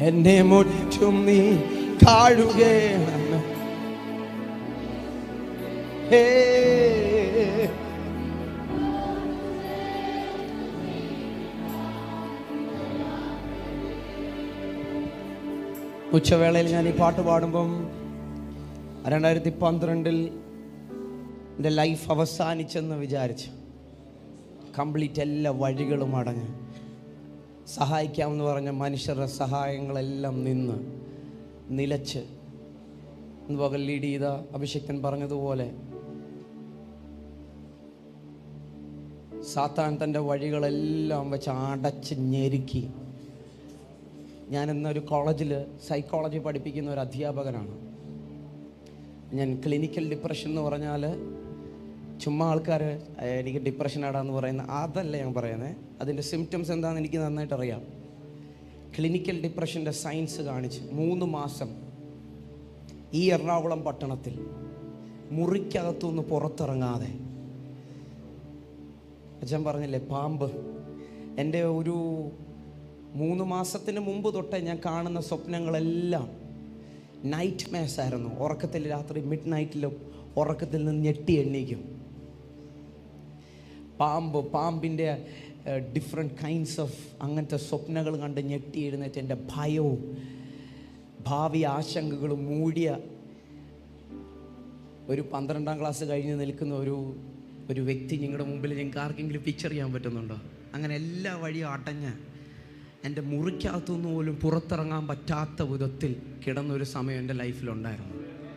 എന്നെ മുറ്റും നീ കാഴുകയാണ് ഹേ ഉച്ചവേളയിൽ ഞാൻ ഈ പാട്ട് പാടുമ്പം രണ്ടായിരത്തി പന്ത്രണ്ടിൽ എൻ്റെ ലൈഫ് അവസാനിച്ചെന്ന് വിചാരിച്ചു കംപ്ലീറ്റ് എല്ലാ വഴികളും അടഞ്ഞ് സഹായിക്കാമെന്ന് പറഞ്ഞ മനുഷ്യരുടെ സഹായങ്ങളെല്ലാം നിന്ന് നിലച്ച് ഇന്ന് പകൽ ലീഡ് ചെയ്ത അഭിഷേക്തൻ പറഞ്ഞതുപോലെ സാത്താൻ തൻ്റെ വഴികളെല്ലാം വെച്ച് അടച്ച് ഞെരുക്കി ഞാൻ ഇന്നൊരു കോളേജിൽ സൈക്കോളജി പഠിപ്പിക്കുന്ന ഒരു അധ്യാപകനാണ് ഞാൻ ക്ലിനിക്കൽ ഡിപ്രഷൻ എന്ന് പറഞ്ഞാൽ ചുമ്മാ ആൾക്കാർ എനിക്ക് ഡിപ്രഷൻ ആടാന്ന് പറയുന്ന അതല്ല ഞാൻ പറയുന്നത് അതിൻ്റെ സിംറ്റംസ് എന്താണെന്ന് എനിക്ക് നന്നായിട്ട് അറിയാം ക്ലിനിക്കൽ ഡിപ്രഷൻ്റെ സയൻസ് കാണിച്ച് മൂന്ന് മാസം ഈ എറണാകുളം പട്ടണത്തിൽ മുറിക്കകത്തുനിന്ന് പുറത്തിറങ്ങാതെ അച്ഛൻ പറഞ്ഞില്ലേ പാമ്പ് എൻ്റെ ഒരു മൂന്ന് മാസത്തിന് മുമ്പ് തൊട്ടേ ഞാൻ കാണുന്ന സ്വപ്നങ്ങളെല്ലാം നൈറ്റ് മേസ് ആയിരുന്നു ഉറക്കത്തിൽ രാത്രി മിഡ് നൈറ്റിലും ഉറക്കത്തിൽ നിന്ന് ഞെട്ടി എണ്ണീക്കും പാമ്പ് പാമ്പിൻ്റെ ഡിഫറെൻറ്റ് കൈൻഡ്സ് ഓഫ് അങ്ങനത്തെ സ്വപ്നങ്ങൾ കണ്ട് ഞെട്ടി എഴുന്നേറ്റ് എൻ്റെ ഭയവും ഭാവി ആശങ്കകളും മൂടിയ ഒരു പന്ത്രണ്ടാം ക്ലാസ് കഴിഞ്ഞ് നിൽക്കുന്ന ഒരു ഒരു വ്യക്തി നിങ്ങളുടെ മുമ്പിൽ നിങ്ങൾക്ക് ആർക്കെങ്കിലും പിക്ചർ ചെയ്യാൻ പറ്റുന്നുണ്ടോ അങ്ങനെ എല്ലാ വഴിയും അടഞ്ഞ് എൻ്റെ മുറിക്കകത്തുനിന്ന് പോലും പുറത്തിറങ്ങാൻ പറ്റാത്ത വിധത്തിൽ കിടന്നൊരു സമയം എൻ്റെ ലൈഫിലുണ്ടായിരുന്നു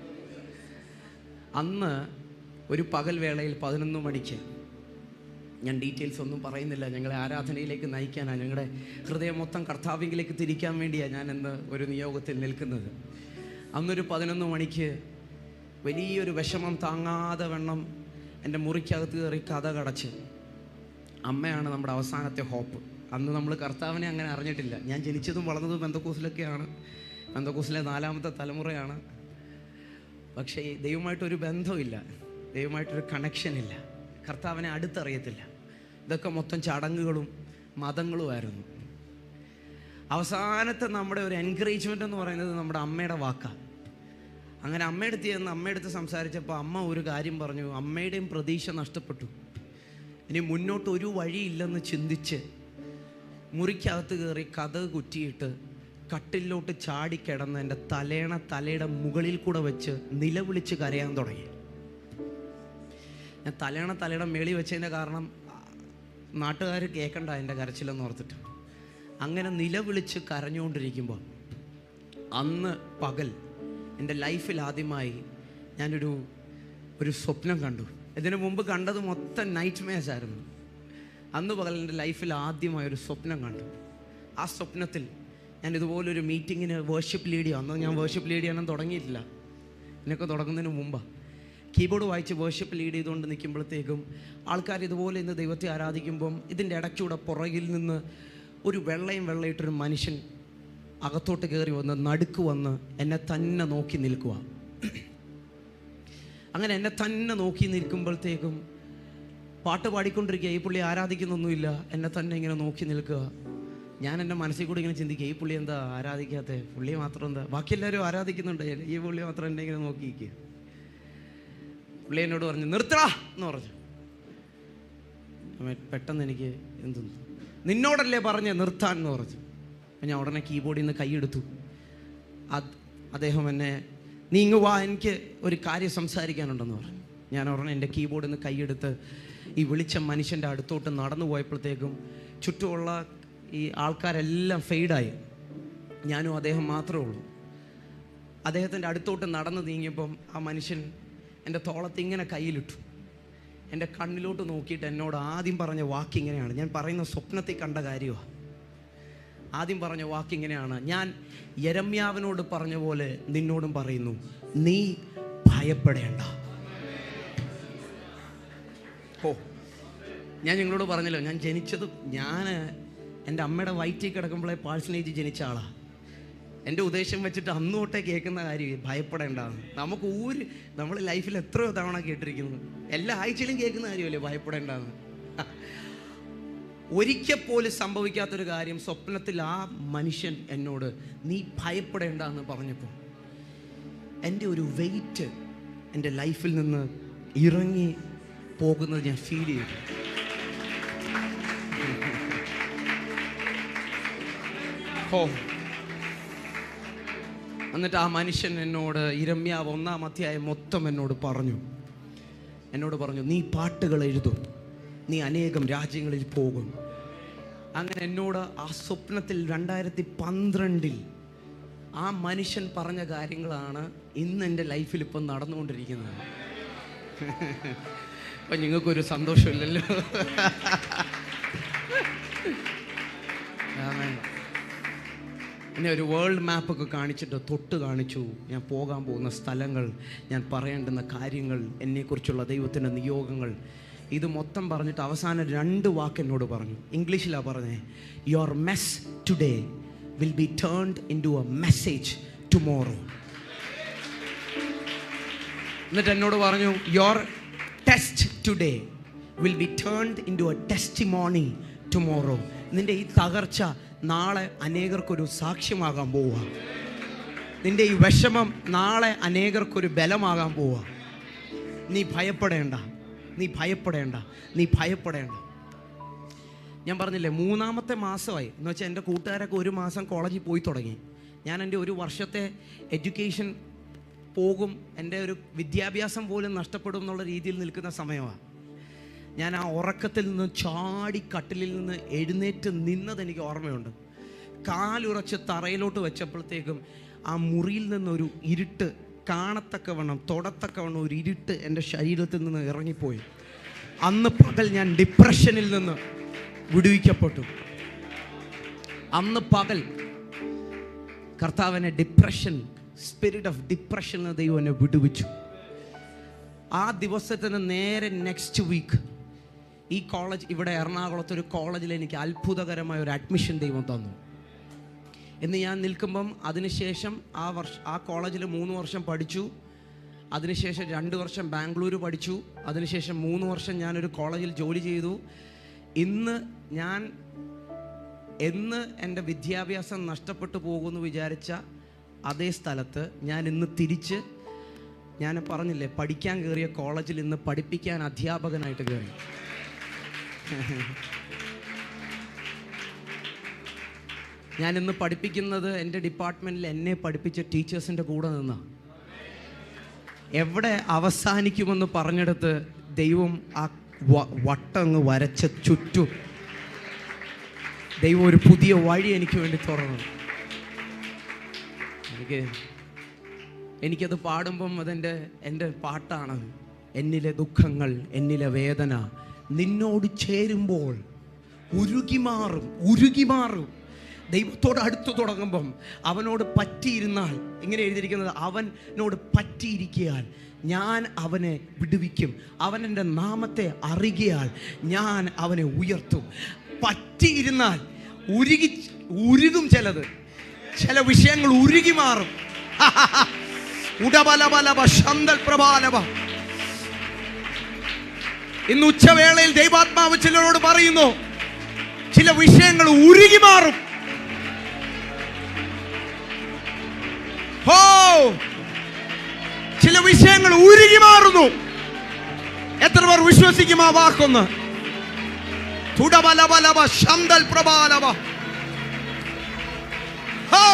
അന്ന് ഒരു പകൽ വേളയിൽ പതിനൊന്ന് മണിക്ക് ഞാൻ ഡീറ്റെയിൽസ് ഒന്നും പറയുന്നില്ല ഞങ്ങളെ ആരാധനയിലേക്ക് നയിക്കാനാണ് ഞങ്ങളുടെ ഹൃദയം മൊത്തം കർത്താവിങ്കിലേക്ക് തിരിക്കാൻ വേണ്ടിയാണ് ഞാൻ ഇന്ന് ഒരു നിയോഗത്തിൽ നിൽക്കുന്നത് അന്നൊരു പതിനൊന്ന് മണിക്ക് വലിയൊരു വിഷമം താങ്ങാതെ വണ്ണം എൻ്റെ മുറിക്കകത്ത് കയറി കഥ കടച്ച് അമ്മയാണ് നമ്മുടെ അവസാനത്തെ ഹോപ്പ് അന്ന് നമ്മൾ കർത്താവിനെ അങ്ങനെ അറിഞ്ഞിട്ടില്ല ഞാൻ ജനിച്ചതും വളർന്നതും ബന്ധക്കൂസിലൊക്കെയാണ് ബന്ധക്കൂസിലെ നാലാമത്തെ തലമുറയാണ് പക്ഷേ ദൈവമായിട്ടൊരു ബന്ധമില്ല ദൈവമായിട്ടൊരു കണക്ഷൻ ഇല്ല കർത്താവിനെ അടുത്തറിയത്തില്ല ഇതൊക്കെ മൊത്തം ചടങ്ങുകളും മതങ്ങളുമായിരുന്നു അവസാനത്തെ നമ്മുടെ ഒരു എൻകറേജ്മെൻ്റ് എന്ന് പറയുന്നത് നമ്മുടെ അമ്മയുടെ വാക്കാണ് അങ്ങനെ അമ്മയെടുത്ത് ചെന്ന് അമ്മയെടുത്ത് സംസാരിച്ചപ്പോൾ അമ്മ ഒരു കാര്യം പറഞ്ഞു അമ്മയുടെയും പ്രതീക്ഷ നഷ്ടപ്പെട്ടു ഇനി മുന്നോട്ട് ഒരു വഴിയില്ലെന്ന് ചിന്തിച്ച് മുറിക്കകത്ത് കയറി കഥ കുറ്റിയിട്ട് കട്ടിലോട്ട് ചാടിക്കിടന്ന് എൻ്റെ തലേണ തലയുടെ മുകളിൽ കൂടെ വെച്ച് നിലവിളിച്ച് കരയാൻ തുടങ്ങി ഞാൻ തലേണ തലയുടെ മേളി വെച്ചതിൻ്റെ കാരണം നാട്ടുകാർ കേൾക്കണ്ട എൻ്റെ കരച്ചിലെന്ന് ഓർത്തിട്ട് അങ്ങനെ നിലവിളിച്ച് കരഞ്ഞുകൊണ്ടിരിക്കുമ്പോൾ അന്ന് പകൽ എൻ്റെ ലൈഫിൽ ആദ്യമായി ഞാനൊരു ഒരു സ്വപ്നം കണ്ടു ഇതിനു മുമ്പ് കണ്ടത് മൊത്തം നൈറ്റ് മേസ് ആയിരുന്നു അന്ന് പകൽ എൻ്റെ ലൈഫിൽ ആദ്യമായി ഒരു സ്വപ്നം കണ്ടു ആ സ്വപ്നത്തിൽ ഞാൻ ഇതുപോലൊരു മീറ്റിങ്ങിന് വേർഷിപ്പ് ലീഡ് ചെയ്യാം അന്ന് ഞാൻ വേർഷിപ്പ് ലീഡ് ചെയ്യാനും തുടങ്ങിയിട്ടില്ല എന്നൊക്കെ തുടങ്ങുന്നതിന് മുമ്പാണ് കീബോർഡ് വായിച്ച് വേർഷിപ്പ് ലീഡ് ചെയ്തുകൊണ്ട് നിൽക്കുമ്പോഴത്തേക്കും ആൾക്കാർ ഇതുപോലെ ഇന്ന് ദൈവത്തെ ആരാധിക്കുമ്പം ഇതിൻ്റെ ഇടയ്ക്കൂടെ പുറകിൽ നിന്ന് ഒരു വെള്ളയും വെള്ളയിട്ടൊരു മനുഷ്യൻ അകത്തോട്ട് കയറി വന്ന് നടുക്ക് വന്ന് എന്നെ തന്നെ നോക്കി നിൽക്കുക അങ്ങനെ എന്നെ തന്നെ നോക്കി നിൽക്കുമ്പോഴത്തേക്കും പാട്ട് പാടിക്കൊണ്ടിരിക്കുക ഈ പുള്ളി ആരാധിക്കുന്നൊന്നുമില്ല എന്നെ തന്നെ ഇങ്ങനെ നോക്കി നിൽക്കുക ഞാൻ എൻ്റെ മനസ്സിൽ കൂടി ഇങ്ങനെ ചിന്തിക്കുക ഈ പുള്ളി എന്താ ആരാധിക്കാത്ത പുള്ളി മാത്രം എന്താ ബാക്കി എല്ലാവരും ആരാധിക്കുന്നുണ്ട് ഈ പുള്ളി മാത്രം എന്നെ ഇങ്ങനെ നോക്കി നിൽക്കുക പുള്ളി എന്നോട് പറഞ്ഞു നിർത്തടാ എന്ന് പറഞ്ഞു അവൻ പെട്ടെന്ന് എനിക്ക് എന്തു നിന്നോടല്ലേ പറഞ്ഞ് നിർത്താൻ എന്ന് പറഞ്ഞു അപ്പം ഞാൻ ഉടനെ കീബോർഡിൽ നിന്ന് കൈയെടുത്തു അത് അദ്ദേഹം എന്നെ നീ ഇങ്ങ് വാ എനിക്ക് ഒരു കാര്യം സംസാരിക്കാനുണ്ടെന്ന് പറഞ്ഞു ഞാൻ ഉടനെ എൻ്റെ കീബോർഡിൽ നിന്ന് കൈയെടുത്ത് ഈ വിളിച്ച മനുഷ്യൻ്റെ അടുത്തോട്ട് നടന്നു പോയപ്പോഴത്തേക്കും ചുറ്റുമുള്ള ഈ ആൾക്കാരെല്ലാം ഫെയ്ഡായി ഞാനും അദ്ദേഹം മാത്രമേ ഉള്ളൂ അദ്ദേഹത്തിൻ്റെ അടുത്തോട്ട് നടന്ന് നീങ്ങിയപ്പം ആ മനുഷ്യൻ എൻ്റെ തോളത്ത് ഇങ്ങനെ കയ്യിലിട്ടു എൻ്റെ കണ്ണിലോട്ട് നോക്കിയിട്ട് എന്നോട് ആദ്യം പറഞ്ഞ വാക്ക് ഇങ്ങനെയാണ് ഞാൻ പറയുന്ന സ്വപ്നത്തിൽ കണ്ട കാര്യമാണ് ആദ്യം പറഞ്ഞ വാക്ക് ഇങ്ങനെയാണ് ഞാൻ യരമ്യാവിനോട് പറഞ്ഞ പോലെ നിന്നോടും പറയുന്നു നീ ഭയപ്പെടേണ്ട ഓ ഞാൻ നിങ്ങളോട് പറഞ്ഞല്ലോ ഞാൻ ജനിച്ചത് ഞാൻ എൻ്റെ അമ്മയുടെ വയറ്റിൽ കിടക്കുമ്പോഴേ പാഴ്സനേജ് ജനിച്ച ആളാണ് എൻ്റെ ഉദ്ദേശം വെച്ചിട്ട് അന്ന് തൊട്ടേ കേൾക്കുന്ന കാര്യം ഭയപ്പെടേണ്ടതാണ് നമുക്ക് ഒരു നമ്മൾ ലൈഫിൽ എത്രയോ തവണ കേട്ടിരിക്കുന്നു എല്ലാ ആഴ്ചയിലും കേൾക്കുന്ന കാര്യമല്ലേ ഭയപ്പെടേണ്ടതെന്ന് ഒരിക്കൽ പോലും സംഭവിക്കാത്തൊരു കാര്യം സ്വപ്നത്തിൽ ആ മനുഷ്യൻ എന്നോട് നീ ഭയപ്പെടേണ്ട എന്ന് പറഞ്ഞപ്പോൾ എൻ്റെ ഒരു വെയിറ്റ് എൻ്റെ ലൈഫിൽ നിന്ന് ഇറങ്ങി പോകുന്നത് ഞാൻ ഫീൽ ചെയ്തു ഓ എന്നിട്ട് ആ മനുഷ്യൻ എന്നോട് ഇരമ്യാവ് ഒന്നാം അധ്യായം മൊത്തം എന്നോട് പറഞ്ഞു എന്നോട് പറഞ്ഞു നീ പാട്ടുകൾ എഴുതും നീ അനേകം രാജ്യങ്ങളിൽ പോകും അങ്ങനെ എന്നോട് ആ സ്വപ്നത്തിൽ രണ്ടായിരത്തി പന്ത്രണ്ടിൽ ആ മനുഷ്യൻ പറഞ്ഞ കാര്യങ്ങളാണ് ഇന്ന് എൻ്റെ ലൈഫിൽ ഇപ്പം നടന്നുകൊണ്ടിരിക്കുന്നത് അപ്പം നിങ്ങൾക്കൊരു സന്തോഷമില്ലല്ലോ ആമേൻ. എന്നെ ഒരു വേൾഡ് മാപ്പൊക്കെ കാണിച്ചിട്ട് തൊട്ട് കാണിച്ചു ഞാൻ പോകാൻ പോകുന്ന സ്ഥലങ്ങൾ ഞാൻ പറയേണ്ടുന്ന കാര്യങ്ങൾ എന്നെക്കുറിച്ചുള്ള ദൈവത്തിൻ്റെ നിയോഗങ്ങൾ ഇത് മൊത്തം പറഞ്ഞിട്ട് അവസാനം രണ്ട് വാക്ക് എന്നോട് പറഞ്ഞു ഇംഗ്ലീഷിലാണ് പറഞ്ഞേ your mess today will be turned into a message tomorrow എന്നിട്ട് എന്നോട് പറഞ്ഞു your test today will be turned into a testimony tomorrow നിന്റെ ഈ തകർച്ച നാളെ അനേകർക്കൊരു സാക്ഷ്യമാകാൻ പോവുക നിന്റെ ഈ വിഷമം നാളെ അനേകർക്കൊരു ബലമാകാൻ പോവുക നീ ഭയപ്പെടേണ്ട നീ ഭയപ്പെടേണ്ട നീ ഭയപ്പെടേണ്ട ഞാൻ പറഞ്ഞില്ലേ മൂന്നാമത്തെ മാസമായി എന്ന് വെച്ചാൽ എൻ്റെ കൂട്ടുകാരൊക്കെ ഒരു മാസം കോളേജിൽ പോയി തുടങ്ങി ഞാൻ എൻ്റെ ഒരു വർഷത്തെ എഡ്യൂക്കേഷൻ പോകും എൻ്റെ ഒരു വിദ്യാഭ്യാസം പോലും നഷ്ടപ്പെടും എന്നുള്ള രീതിയിൽ നിൽക്കുന്ന സമയമാണ് ഞാൻ ആ ഉറക്കത്തിൽ നിന്ന് ചാടി കട്ടിലിൽ നിന്ന് എഴുന്നേറ്റ് നിന്നത് എനിക്ക് ഓർമ്മയുണ്ട് കാലുറച്ച് തറയിലോട്ട് വെച്ചപ്പോഴത്തേക്കും ആ മുറിയിൽ നിന്നൊരു ഇരുട്ട് കാണത്തക്കവണ്ണം തൊടത്തക്കവണ്ണം ഒരു ഇരുട്ട് എൻ്റെ ശരീരത്തിൽ നിന്ന് ഇറങ്ങിപ്പോയി അന്ന് പകൽ ഞാൻ ഡിപ്രഷനിൽ നിന്ന് വിടുവിക്കപ്പെട്ടു അന്ന് പകൽ കർത്താവിനെ ഡിപ്രഷൻ സ്പിരിറ്റ് ഓഫ് ഡിപ്രഷൻ എന്ന ദൈവം എന്നെ വിടുവിച്ചു ആ ദിവസത്തിന് നേരെ നെക്സ്റ്റ് വീക്ക് ഈ കോളേജ് ഇവിടെ എറണാകുളത്ത് ഒരു കോളേജിൽ എനിക്ക് അത്ഭുതകരമായ ഒരു അഡ്മിഷൻ ദൈവം തന്നു എന്ന് ഞാൻ നിൽക്കുമ്പം അതിനുശേഷം ആ വർഷ ആ കോളേജിൽ മൂന്ന് വർഷം പഠിച്ചു അതിനുശേഷം രണ്ട് വർഷം ബാംഗ്ലൂർ പഠിച്ചു അതിനുശേഷം മൂന്ന് വർഷം ഞാനൊരു കോളേജിൽ ജോലി ചെയ്തു ഇന്ന് ഞാൻ എന്ന് എൻ്റെ വിദ്യാഭ്യാസം നഷ്ടപ്പെട്ടു പോകുമെന്ന് വിചാരിച്ച അതേ സ്ഥലത്ത് ഞാൻ ഇന്ന് തിരിച്ച് ഞാൻ പറഞ്ഞില്ലേ പഠിക്കാൻ കയറിയ കോളേജിൽ ഇന്ന് പഠിപ്പിക്കാൻ അധ്യാപകനായിട്ട് കയറി ഞാൻ ഇന്ന് പഠിപ്പിക്കുന്നത് എൻ്റെ ഡിപ്പാർട്ട്മെൻറ്റിൽ എന്നെ പഠിപ്പിച്ച ടീച്ചേഴ്സിൻ്റെ കൂടെ നിന്നാണ് എവിടെ അവസാനിക്കുമെന്ന് പറഞ്ഞെടുത്ത് ദൈവം ആ വ- വട്ടങ്ങ് വരച്ച ചുറ്റും ദൈവം ഒരു പുതിയ വഴി എനിക്ക് വേണ്ടി തുറന്നു എനിക്ക് എനിക്കത് പാടുമ്പം അതെൻ്റെ എൻ്റെ പാട്ടാണ് എന്നിലെ ദുഃഖങ്ങൾ എന്നിലെ വേദന നിന്നോട് ചേരുമ്പോൾ ഉരുകി മാറും ഉരുകി മാറും ദൈവത്തോട് അടുത്തു തുടങ്ങുമ്പം അവനോട് പറ്റിയിരുന്നാൽ ഇങ്ങനെ എഴുതിയിരിക്കുന്നത് അവനോട് പറ്റിയിരിക്കിയാൽ ഞാൻ അവനെ വിടുവിക്കും അവൻ എൻ്റെ നാമത്തെ അറികിയാൽ ഞാൻ അവനെ ഉയർത്തും പറ്റിയിരുന്നാൽ ഉരുകി ഉരുകും ചിലത് ചില വിഷയങ്ങൾ ഉരുകി മാറും ഉടബലബലബ ശന്തൽ പ്രഭാലബ ഇന്ന് ഉച്ചവേളയിൽ ദൈവാത്മാവ് ചിലരോട് പറയുന്നു ചില വിഷയങ്ങൾ ഉരുകി മാറും ഹോ ചില വിഷയങ്ങൾ ഉരുകി മാറുന്നു എത്ര പേർ വിശ്വസിക്കും ആ വാക്കൊന്ന് തുടബലബലബ ശന്തൽ പ്രഭാലബ ഹോ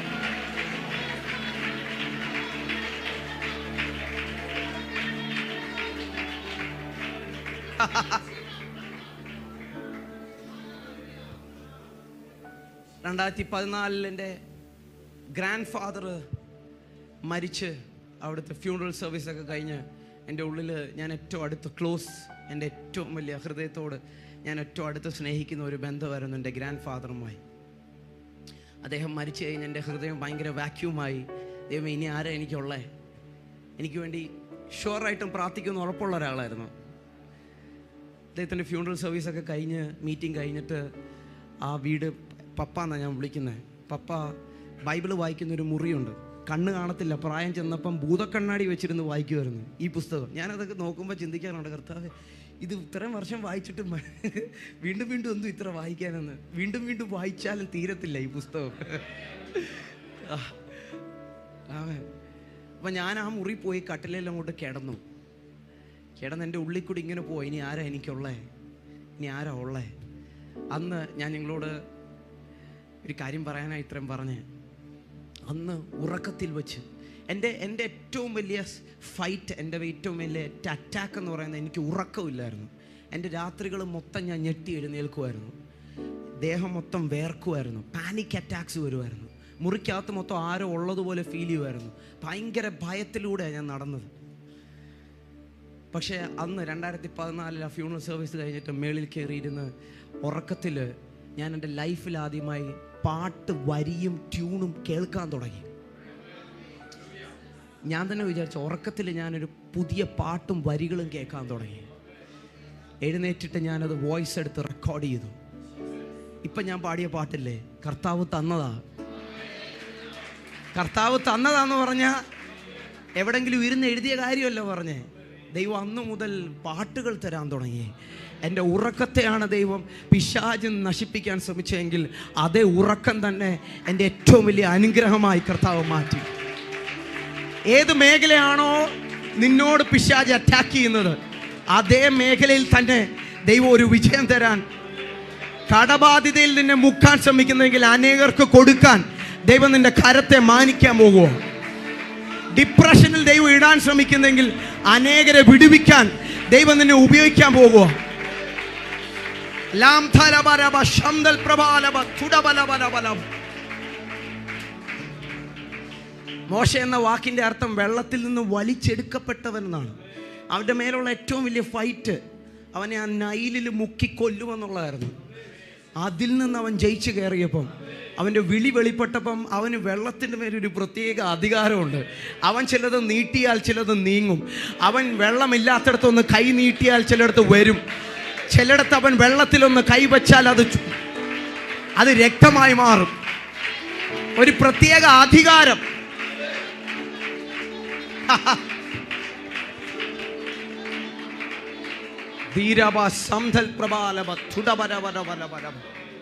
രണ്ടായിരത്തി പതിനാലിൽ എൻ്റെ ഗ്രാൻഡ് ഫാദർ മരിച്ച് അവിടുത്തെ ഫ്യൂണറൽ സർവീസ് ഒക്കെ കഴിഞ്ഞ് എൻ്റെ ഉള്ളിൽ ഞാൻ ഏറ്റവും അടുത്ത് ക്ലോസ് എൻ്റെ ഏറ്റവും വലിയ ഹൃദയത്തോട് ഞാൻ ഏറ്റവും അടുത്ത് സ്നേഹിക്കുന്ന ഒരു ബന്ധമായിരുന്നു എൻ്റെ ഗ്രാൻഡ് ഫാദറുമായി അദ്ദേഹം മരിച്ചു കഴിഞ്ഞ് എൻ്റെ ഹൃദയം ഭയങ്കര വാക്യൂമായി ദൈവം ഇനി ആരാ എനിക്കുള്ളേ എനിക്ക് വേണ്ടി ഷുവറായിട്ടും പ്രാർത്ഥിക്കുമെന്ന് ഉറപ്പുള്ള ഒരാളായിരുന്നു അദ്ദേഹത്തിൻ്റെ ഫ്യൂണറൽ സർവീസൊക്കെ കഴിഞ്ഞ് മീറ്റിംഗ് കഴിഞ്ഞിട്ട് ആ വീട് പപ്പ എന്നാണ് ഞാൻ വിളിക്കുന്നത് പപ്പ ബൈബിൾ വായിക്കുന്ന ഒരു മുറിയുണ്ട് കണ്ണ് കാണത്തില്ല പ്രായം ചെന്നപ്പം ഭൂതക്കണ്ണാടി വെച്ചിരുന്ന് വായിക്കുമായിരുന്നു ഈ പുസ്തകം ഞാനതൊക്കെ നോക്കുമ്പോൾ ചിന്തിക്കാറുണ്ട് കർത്താവ് ഇത് ഇത്രയും വർഷം വായിച്ചിട്ട് മ- വീണ്ടും വീണ്ടും ഒന്നും ഇത്ര വായിക്കാനെന്ന് വീണ്ടും വീണ്ടും വായിച്ചാലും തീരത്തില്ല ഈ പുസ്തകം ആ. ആമേൻ. അപ്പൊ ഞാൻ ആ മുറി പോയി കട്ടിലെല്ലാം അങ്ങോട്ട് കിടന്നു കിടന്ന് എൻ്റെ ഉള്ളിൽ കൂടി ഇങ്ങനെ പോയി ഇനി ആരാ എനിക്കുള്ളേ ഇനി ആരാ ഉള്ളേ അന്ന് ഞാൻ നിങ്ങളോട് ഒരു കാര്യം പറയാനായി ഇത്രയും പറഞ്ഞേ അന്ന് ഉറക്കത്തിൽ വെച്ച് എൻ്റെ എൻ്റെ ഏറ്റവും വലിയ ഫൈറ്റ് എൻ്റെ ഏറ്റവും വലിയ അറ്റാക്ക് എന്ന് പറയുന്നത് എനിക്ക് ഉറക്കമില്ലായിരുന്നു എൻ്റെ രാത്രികൾ മൊത്തം ഞാൻ ഞെട്ടി എഴുന്നേൽക്കുമായിരുന്നു ദേഹം മൊത്തം വേർക്കുമായിരുന്നു പാനിക് അറ്റാക്സ് വരുമായിരുന്നു മുറിക്കകത്ത് മൊത്തം ആരോ ഉള്ളതുപോലെ ഫീൽ ചെയ്യുമായിരുന്നു ഭയങ്കര ഭയത്തിലൂടെയാണ് ഞാൻ നടന്നത് പക്ഷേ അന്ന് രണ്ടായിരത്തി പതിനാലിൽ ആ ഫ്യൂണൽ സർവീസ് കഴിഞ്ഞിട്ട് മേളിൽ കയറിയിരുന്ന് ഉറക്കത്തിൽ ഞാൻ എൻ്റെ ലൈഫിൽ ആദ്യമായി പാട്ട് വരിയും ട്യൂണും കേൾക്കാൻ തുടങ്ങി ഞാൻ തന്നെ വിചാരിച്ചു ഉറക്കത്തിൽ ഞാനൊരു പുതിയ പാട്ടും വരികളും കേൾക്കാൻ തുടങ്ങി എഴുന്നേറ്റിട്ട് ഞാനത് വോയിസ് എടുത്ത് റെക്കോർഡ് ചെയ്തു ഇപ്പം ഞാൻ പാടിയ പാട്ടില്ലേ കർത്താവ് തന്നതാ കർത്താവ് തന്നതാന്ന് പറഞ്ഞാൽ എവിടെങ്കിലും ഇരുന്ന് എഴുതിയ കാര്യമല്ല പറഞ്ഞേ ദൈവം അന്നു മുതൽ പാട്ടുകൾ തരാൻ തുടങ്ങി എൻ്റെ ഉറക്കത്തെയാണ് ദൈവം പിശാച് നശിപ്പിക്കാൻ ശ്രമിച്ചതെങ്കിൽ അതേ ഉറക്കം തന്നെ എൻ്റെ ഏറ്റവും വലിയ അനുഗ്രഹമായി കർത്താവ് മാറ്റി ഏത് മേഖലയാണോ നിന്നോട് പിശാജ് അറ്റാക്ക് ചെയ്യുന്നത് അതേ മേഖലയിൽ തന്നെ ദൈവം ഒരു വിജയം തരാൻ കടബാധിതയിൽ നിന്നെ മുക്കാൻ ശ്രമിക്കുന്നെങ്കിൽ അനേകർക്ക് കൊടുക്കാൻ ദൈവം നിന്റെ കരത്തെ മാനിക്കാൻ പോകുമോ ഡിപ്രഷനിൽ ദൈവം ഇടാൻ ശ്രമിക്കുന്നെങ്കിൽ അനേകരെ വിടുവിക്കാൻ ദൈവം നിന്നെ ഉപയോഗിക്കാൻ പോകുമോ ലാം ധരബരബ ശംദൽ പ്രഭാലബ തുടബലബലബലം മോശ എന്ന വാക്കിന്റെ അർത്ഥം വെള്ളത്തിൽ നിന്ന് വലിച്ചെടുക്കപ്പെട്ടവൻ എന്നാണ് അവൻ്റെ മേലുള്ള ഏറ്റവും വലിയ ഫൈറ്റ് അവനെ ആ നൈലിൽ മുക്കി കൊല്ലുമെന്നുള്ളതായിരുന്നു അതിൽ നിന്ന് അവൻ ജയിച്ചു കയറിയപ്പം അവൻ്റെ വിളി വെളിപ്പെട്ടപ്പം അവന് വെള്ളത്തിൻ്റെ മേലൊരു പ്രത്യേക അധികാരമുണ്ട് അവൻ ചിലത് നീട്ടിയാൽ ചിലത് നീങ്ങും അവൻ വെള്ളമില്ലാത്തടത്തൊന്ന് കൈ നീട്ടിയാൽ ചിലയിടത്ത് വരും ചിലയിടത്ത് അവൻ വെള്ളത്തിലൊന്ന് കൈ വച്ചാൽ അത് ചു- അത് രക്തമായി മാറും ഒരു പ്രത്യേക അധികാരം ധീരവ സംധൽ പ്രബാലവ തുടപരവരവരവരം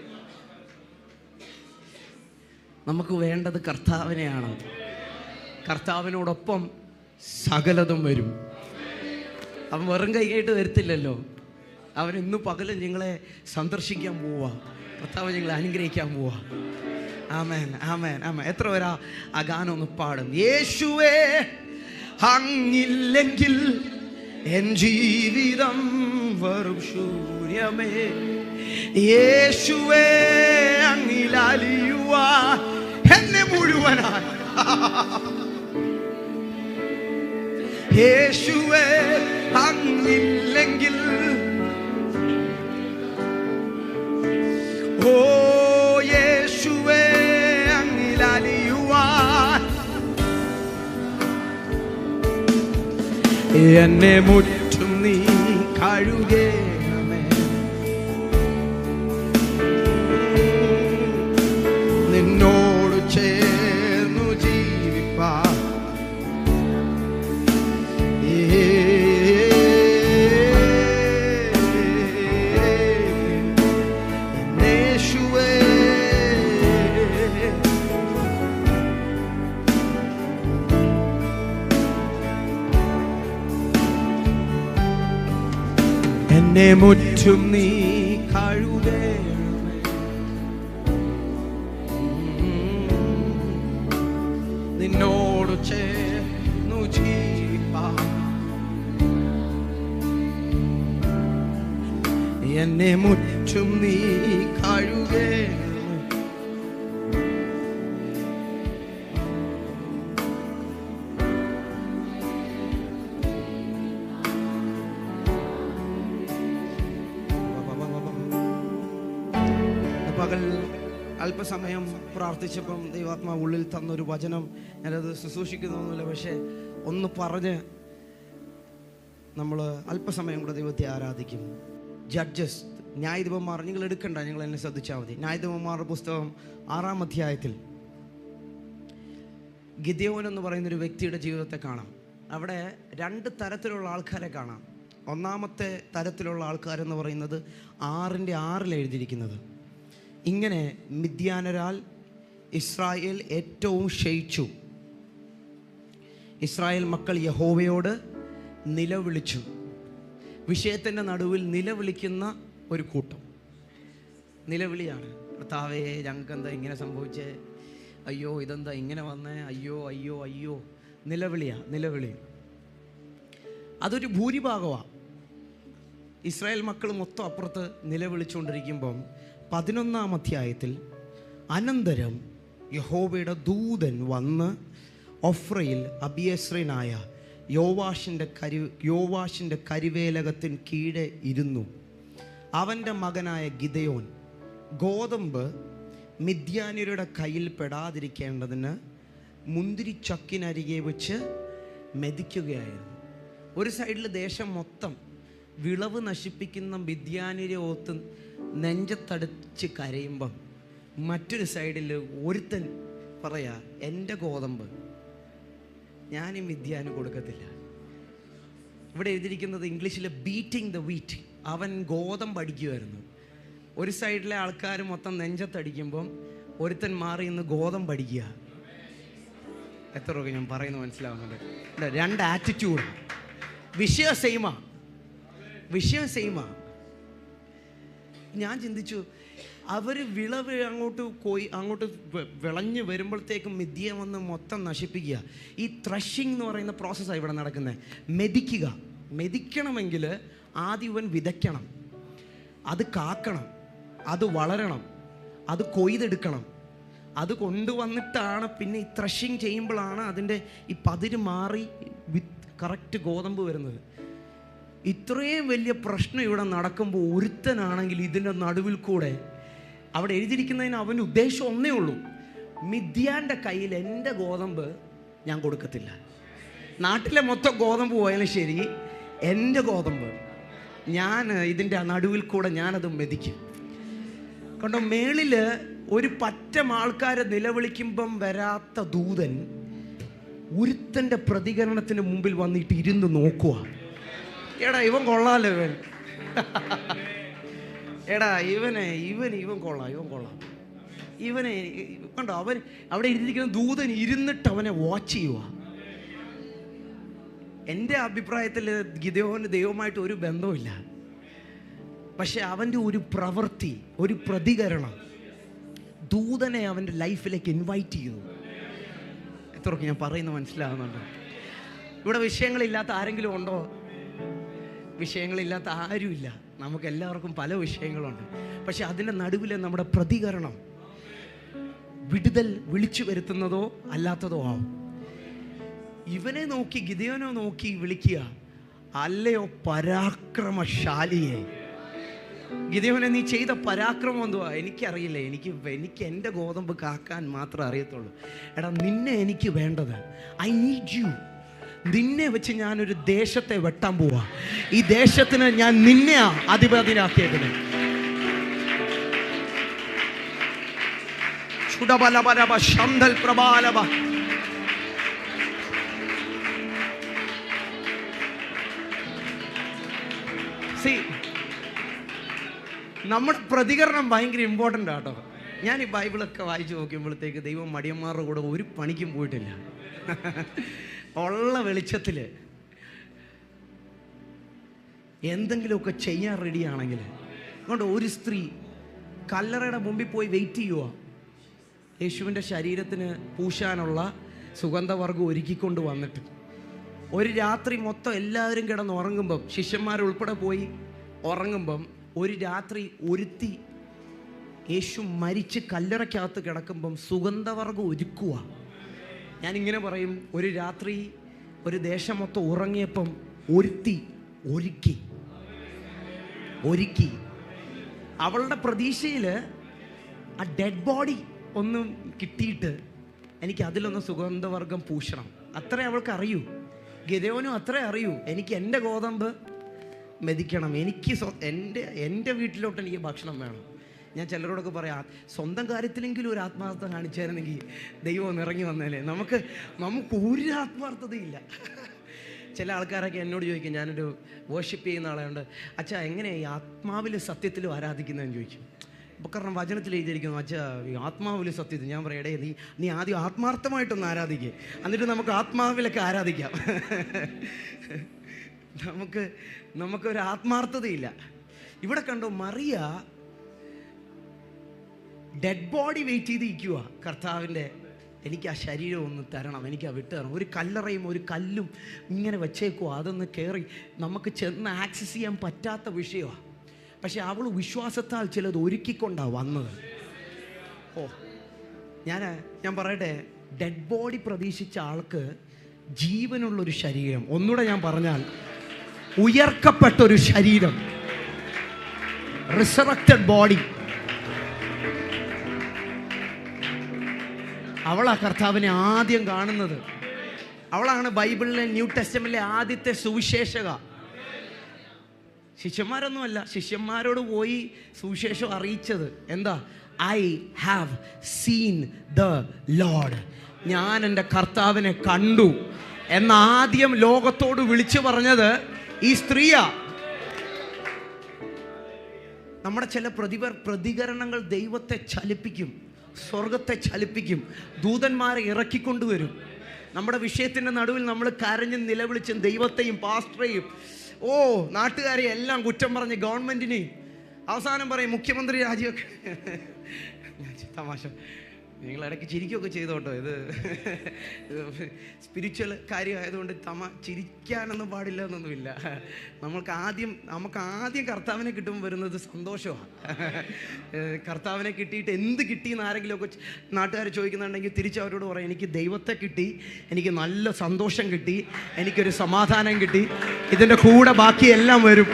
നമുക്ക് വേണ്ടത് കർത്താവിനെയാണ് കർത്താവിനോടൊപ്പം സകലതും വരും അവൻ വെറും കൈയായിട്ട് വരത്തില്ലല്ലോ അവൻ ഇന്ന് പകലും നിങ്ങളെ സന്ദർശിക്കാൻ പോവാ കർത്താവ് നിങ്ങളെ അനുഗ്രഹിക്കാൻ പോവാ ആമേൻ ആമേൻ ആമേൻ എത്ര പേരാ ആ ഗാനം ഒന്ന് പാടും യേശുവേ അങ്ങില്ലെങ്കിൽ എൻ ജീവിതം വെറും ശൂന്യമേ യേശുവേ അങ്ങിലലിയുവാ എന്നെ മുഴുവനായി യേശുവേ അങ്ങില്ലെങ്കിൽ ഓ യേശുവേ അങ്ങിലലിയുവാൻ എന്നെ മുറ്റും നീ കഴുകേണമേ നിന്നോട് ചേർന്നു ജീവിപ്പാൻ യേശുവേ എന്നെ മുറ്റും നീ കഴുകേണമേ നിന്നോട് ചേർന്നു ജീവിപ്പാൻ എന്നെ മുറ്റും നീ കഴുകേണമേ പകൽ അല്പസമയം പ്രാർത്ഥിച്ചപ്പം ദൈവാത്മാ ഉള്ളിൽ തന്നൊരു വചനം ഞാനത് ശുശ്രൂഷിക്കുന്നൊന്നുമില്ല പക്ഷേ ഒന്ന് പറഞ്ഞ് നമ്മൾ അല്പസമയം കൂടെ ദൈവത്തെ ആരാധിക്കും ജഡ്ജസ് ന്യായാധിപന്മാർ നിങ്ങൾ എടുക്കണ്ട നിങ്ങൾ എന്നെ ശ്രദ്ധിച്ചാൽ മതി ന്യായാധിപന്മാരുടെ പുസ്തകം ആറാം അധ്യായത്തിൽ ഗിദ്യോൻ എന്ന് പറയുന്ന ഒരു വ്യക്തിയുടെ ജീവിതത്തെ കാണാം അവിടെ രണ്ട് തരത്തിലുള്ള ആൾക്കാരെ കാണാം ഒന്നാമത്തെ തരത്തിലുള്ള ആൾക്കാരെന്ന് പറയുന്നത് ആറിൻ്റെ ആറിൽ എഴുതിയിരിക്കുന്നത് ഇങ്ങനെ മിഥ്യാനരാൽ ഇസ്രായേൽ ഏറ്റവും ക്ഷയിച്ചു ഇസ്രായേൽ മക്കൾ യഹോവയോട് നിലവിളിച്ചു വിഷയത്തിൻ്റെ നടുവിൽ നിലവിളിക്കുന്ന ഒരു കൂട്ടം നിലവിളിയാണ് കർത്താവേ ഞങ്ങൾക്ക് എന്താ ഇങ്ങനെ സംഭവിച്ചേ അയ്യോ ഇതെന്താ ഇങ്ങനെ വന്നേ അയ്യോ അയ്യോ അയ്യോ നിലവിളിയാ നിലവിളി അതൊരു ഭൂരിഭാഗമാണ് ഇസ്രായേൽ മക്കൾ മൊത്തം അപ്പുറത്ത് നിലവിളിച്ചുകൊണ്ടിരിക്കുമ്പം പതിനൊന്നാം അധ്യായത്തിൽ അനന്തരം യഹോവയുടെ ദൂതൻ വന്ന് ഒഫ്രയിൽ അബിയസ്രനായ യോവാഷിൻ്റെ കരി യോവാഷിൻ്റെ കരിവേലകത്തിന് കീഴെ ഇരുന്നു അവൻ്റെ മകനായ ഗിദയോൻ ഗോതമ്പ് മിഥ്യാനിയുടെ കയ്യിൽ പെടാതിരിക്കേണ്ടതിന് മുന്തിരിച്ചക്കിനരികെ വെച്ച് മെതിക്കുകയായിരുന്നു ഒരു സൈഡിൽ ദേശം മൊത്തം വിളവ് നശിപ്പിക്കുന്ന മിഥ്യാനിരെ ഓത്ത് നെഞ്ചത്തടിച്ച് കരയുമ്പം മറ്റൊരു സൈഡിൽ ഒരുത്തൻ പറയാ എൻ്റെ ഗോതമ്പ് ഞാൻ ഈ മിഥ്യാന് കൊടുക്കത്തില്ല ഇവിടെ എഴുതിയിരിക്കുന്നത് ഇംഗ്ലീഷിൽ ബീറ്റിംഗ് ദ വീറ്റ് അവൻ ഗോതമ്പ് അടിക്കുമായിരുന്നു ഒരു സൈഡിലെ ആൾക്കാർ മൊത്തം നെഞ്ചത്തടിക്കുമ്പം ഒരുത്തൻ മാറി ഇന്ന് ഗോതമ്പ് അടിക്കുക എത്ര രൂപ ഞാൻ പറയുന്നത് മനസ്സിലാവുന്നുണ്ട് ഇല്ല, രണ്ട് ആറ്റിറ്റ്യൂഡ് വിഷയം സെയിമാ വിഷയം സെയിമാ ഞാൻ ചിന്തിച്ചു അവർ വിളവ് അങ്ങോട്ട് കൊയ് അങ്ങോട്ട് വെ- വിളഞ്ഞ് വരുമ്പോഴത്തേക്കും മിഥ്യ വന്ന് മൊത്തം നശിപ്പിക്കുക ഈ ത്രഷിങ് എന്ന് പറയുന്ന പ്രോസസ്സാണ് ഇവിടെ നടക്കുന്നത് മെതിക്കുക മെതിക്കണമെങ്കിൽ ആദ്യം ഇവൻ വിതയ്ക്കണം അത് കാക്കണം അത് വളരണം അത് കൊയ്തെടുക്കണം അത് കൊണ്ടുവന്നിട്ടാണ് പിന്നെ ഈ ത്രഷിങ് ചെയ്യുമ്പോഴാണ് അതിൻ്റെ ഈ പതിര് മാറി വിത്ത് കറക്റ്റ് ഗോതമ്പ് വരുന്നത് ഇത്രയും വലിയ പ്രശ്നം ഇവിടെ നടക്കുമ്പോൾ ഒരുത്തനാണെങ്കിൽ ഇതിൻ്റെ നടുവിൽ കൂടെ അവിടെ എഴുതിയിരിക്കുന്നതിന് അവൻ്റെ ഉദ്ദേശം ഒന്നേ ഉള്ളൂ മിഥ്യാൻ്റെ കയ്യിൽ എൻ്റെ ഗോതമ്പ് ഞാൻ കൊടുക്കത്തില്ല നാട്ടിലെ മൊത്തം ഗോതമ്പ് പോയാലും ശരി എൻ്റെ ഗോതമ്പ് ഞാൻ ഇതിൻ്റെ നടുവിൽ കൂടെ ഞാനത് മെതിക്കും കണ്ടോ മേളിൽ ഒരു പറ്റം ആൾക്കാരെ നിലവിളിക്കുമ്പം വരാത്ത ദൂതൻ ഒരുത്തൻ്റെ പ്രതികരണത്തിന് മുമ്പിൽ വന്നിട്ട് ഇരുന്ന് നോക്കുക എടാ ഇവൻ കൊള്ളാലോ ഇവൻ എടാ ഇവനെ ഇവൻ ഇവൻ കൊള്ളാം ഇവൻ കൊള്ളാം ഇവനെ കണ്ടോ അവൻ അവിടെ ഇരുന്നിരിക്കുന്ന ദൂതൻ ഇരുന്നിട്ട് അവനെ വാച്ച് ചെയ്യുക എൻ്റെ അഭിപ്രായത്തിൽ ഗിതയോന് ദൈവമായിട്ട് ഒരു ബന്ധവുമില്ല പക്ഷെ അവൻ്റെ ഒരു പ്രവൃത്തി ഒരു പ്രതികരണം ദൂതനെ അവൻ്റെ ലൈഫിലേക്ക് ഇൻവൈറ്റ് ചെയ്യുന്നു എത്രയൊക്കെ ഞാൻ പറയുന്നത് മനസ്സിലാകുന്നുണ്ടോ ഇവിടെ വിഷയങ്ങളില്ലാത്ത ആരെങ്കിലും ഉണ്ടോ വിഷയങ്ങളില്ലാത്ത ആരുമില്ല നമുക്ക് എല്ലാവർക്കും പല വിഷയങ്ങളുണ്ട് പക്ഷെ അതിൻ്റെ നടുവിലെ നമ്മുടെ പ്രതികരണം വിടുതൽ വിളിച്ചു വരുത്തുന്നതോ അല്ലാത്തതോ ആവും ഇവനെ നോക്കി ഗിതയോനെ നോക്കി വിളിക്കുക അല്ലയോ പരാക്രമശാലിയെ ഗിതയോനെ നീ ചെയ്ത പരാക്രമം എന്തുവാ എനിക്കറിയില്ല എനിക്ക് എനിക്ക് എൻ്റെ ഗോതമ്പ് കാക്കാൻ മാത്രമേ അറിയത്തുള്ളൂ എടാ നിന്നെ എനിക്ക് വേണ്ടത് ഐ നീഡ് യു നിന്നെ വെച്ച് ഞാനൊരു ദേശത്തെ വെട്ടാൻ പോവാ ഈ ദേശത്തിന് ഞാൻ നിന്നെയാ അധിപതിനാക്കിയേക്കുന്നത് ചുടബലബലബ ശന്തൽ പ്രബാലബ See, നമ്മുടെ പ്രതികരണം ഭയങ്കര ഇമ്പോർട്ടൻ്റ് ആട്ടോ ഞാൻ ഈ ബൈബിളൊക്കെ വായിച്ചു നോക്കുമ്പോഴത്തേക്ക് ദൈവം മടിയന്മാരുടെ കൂടെ ഒരു പണിക്കും പോയിട്ടില്ല ഉള്ള വെളിച്ചത്തിൽ എന്തെങ്കിലുമൊക്കെ ചെയ്യാൻ റെഡിയാണെങ്കിൽ അതുകൊണ്ട് ഒരു സ്ത്രീ കല്ലറയുടെ മുമ്പിൽ പോയി വെയിറ്റ് ചെയ്യുക യേശുവിൻ്റെ ശരീരത്തിന് പൂശാനുള്ള സുഗന്ധവർഗം ഒരുക്കിക്കൊണ്ട് വന്നിട്ട് ഒരു രാത്രി മൊത്തം എല്ലാവരും കിടന്ന് ഉറങ്ങുമ്പം ശിഷ്യന്മാരുൾപ്പെടെ പോയി ഉറങ്ങുമ്പം ഒരു രാത്രി ഒരുത്തി യേശു മരിച്ച് കല്ലറയ്ക്കകത്ത് കിടക്കുമ്പം സുഗന്ധവർഗം ഒരുക്കുക ഞാനിങ്ങനെ പറയും ഒരു രാത്രി ഒരു ദേശം മൊത്തം ഉറങ്ങിയപ്പം ഒരുത്തി ഒരുക്കി ഒരുക്കി അവളുടെ പ്രതീക്ഷയിൽ ആ ഡെഡ് ബോഡി ഒന്നും കിട്ടിയിട്ട് എനിക്ക് അതിലൊന്ന് സുഗന്ധവർഗം പൂശണം അത്രേ അവൾക്ക് അറിയൂ ഗിതയോനും അത്രേ അറിയൂ എനിക്ക് എൻ്റെ ഗോതമ്പ് മെതിക്കണം എനിക്ക് സ്വ- എൻ്റെ എൻ്റെ വീട്ടിലോട്ട് എനിക്ക് ഭക്ഷണം വേണം ഞാൻ ചിലരോടൊക്കെ പറയാം സ്വന്തം കാര്യത്തിലെങ്കിലും ഒരു ആത്മാർത്ഥത കാണിച്ചായിരുന്നെങ്കിൽ ദൈവം ഒന്ന് ഇറങ്ങി വന്നേനെ നമുക്ക് നമുക്ക് ഒരു ആത്മാർത്ഥതയില്ല ചില ആൾക്കാരൊക്കെ എന്നോട് ചോദിക്കും ഞാനൊരു വേർഷിപ്പ് ചെയ്യുന്ന ആളായതുകൊണ്ട് അച്ഛാ എങ്ങനെയാണ് ഈ ആത്മാവിലും സത്യത്തിലും ആരാധിക്കുന്നതെന്ന് ചോദിക്കും അപ്പോൾ കാരണം വചനത്തിൽ എഴുതിയിരിക്കുന്നു അച്ഛാ ഈ ആത്മാവിലും സത്യത്തിൽ ഞാൻ പറയടേ നീ നീ ആദ്യം ആത്മാർത്ഥമായിട്ടൊന്ന് ആരാധിക്കുക എന്നിട്ട് നമുക്ക് ആത്മാവിലൊക്കെ ആരാധിക്കാം നമുക്ക് നമുക്കൊരു ആത്മാർത്ഥതയില്ല ഇവിടെ കണ്ടോ മറിയ ഡെഡ് ബോഡി വെയിറ്റ് ചെയ്ത് ഇരിക്കുക കർത്താവിൻ്റെ എനിക്ക് ആ ശരീരം ഒന്ന് തരണം എനിക്ക് ആ വിട്ട് തരണം ഒരു കല്ലറയും ഒരു കല്ലും ഇങ്ങനെ വെച്ചേക്കുക അതൊന്ന് കയറി നമുക്ക് ചെന്ന് ആക്സസ് ചെയ്യാൻ പറ്റാത്ത വിഷയമാണ് പക്ഷെ അവൾ വിശ്വാസത്താൽ ചിലത് ഒരുക്കിക്കൊണ്ടാണ് വന്നത് ഓ ഞാൻ ഞാൻ പറയട്ടെ ഡെഡ് ബോഡി പ്രതീക്ഷിച്ച ആൾക്ക് ജീവനുള്ളൊരു ശരീരം ഒന്നുകൂടെ ഞാൻ പറഞ്ഞാൽ ഉയർക്കപ്പെട്ടൊരു ശരീരം റിസറക്റ്റഡ് ബോഡി അവളാ കർത്താവിനെ ആദ്യം കാണുന്നത് അവളാണ് ബൈബിളിലെ ന്യൂ ടെസ്റ്റമിലെ ആദ്യത്തെ സുവിശേഷക ശിഷ്യന്മാരൊന്നുമല്ല ശിഷ്യന്മാരോട് പോയി സുവിശേഷം അറിയിച്ചത് എന്താ I have seen the lord ഞാൻ എൻ്റെ കർത്താവിനെ കണ്ടു എന്ന ആദ്യം ലോകത്തോട് വിളിച്ചു പറഞ്ഞത് ഈ സ്ത്രീയാ നമ്മുടെ ചില പ്രതിപ പ്രതികരണങ്ങൾ ദൈവത്തെ ചലിപ്പിക്കും സ്വർഗത്തെ ചലിപ്പിക്കും ദൂതന്മാരെ ഇറക്കിക്കൊണ്ടുവരും നമ്മുടെ വിഷയത്തിൻ്റെ നടുവിൽ നമ്മൾ കരഞ്ഞും നിലവിളിച്ചും ദൈവത്തെയും പാസ്റ്ററെയും ഓ നാട്ടുകാരെ എല്ലാം കുറ്റം പറഞ്ഞ് ഗവൺമെൻറ്റിനെയും അവസാനം പറയും മുഖ്യമന്ത്രി രാജിയൊക്കെ തമാശ നിങ്ങൾ ഇടയ്ക്ക് ചിരിക്കുകയൊക്കെ ചെയ്തോട്ടോ ഇത് സ്പിരിച്വൽ കാര്യമായതുകൊണ്ട് തമ ചിരിക്കാനൊന്നും പാടില്ല എന്നൊന്നുമില്ല നമ്മൾക്ക് ആദ്യം നമുക്ക് ആദ്യം കർത്താവിനെ കിട്ടുമ്പോൾ വരുന്നത് സന്തോഷമാണ് കർത്താവിനെ കിട്ടിയിട്ട് എന്ത് കിട്ടിയെന്ന് ആരെങ്കിലുമൊക്കെ നാട്ടുകാർ ചോദിക്കുന്നുണ്ടെങ്കിൽ തിരിച്ച് അവരോട് പറയും എനിക്ക് ദൈവത്തെ കിട്ടി എനിക്ക് നല്ല സന്തോഷം കിട്ടി എനിക്കൊരു സമാധാനം കിട്ടി ഇതിൻ്റെ കൂടെ ബാക്കിയെല്ലാം വരും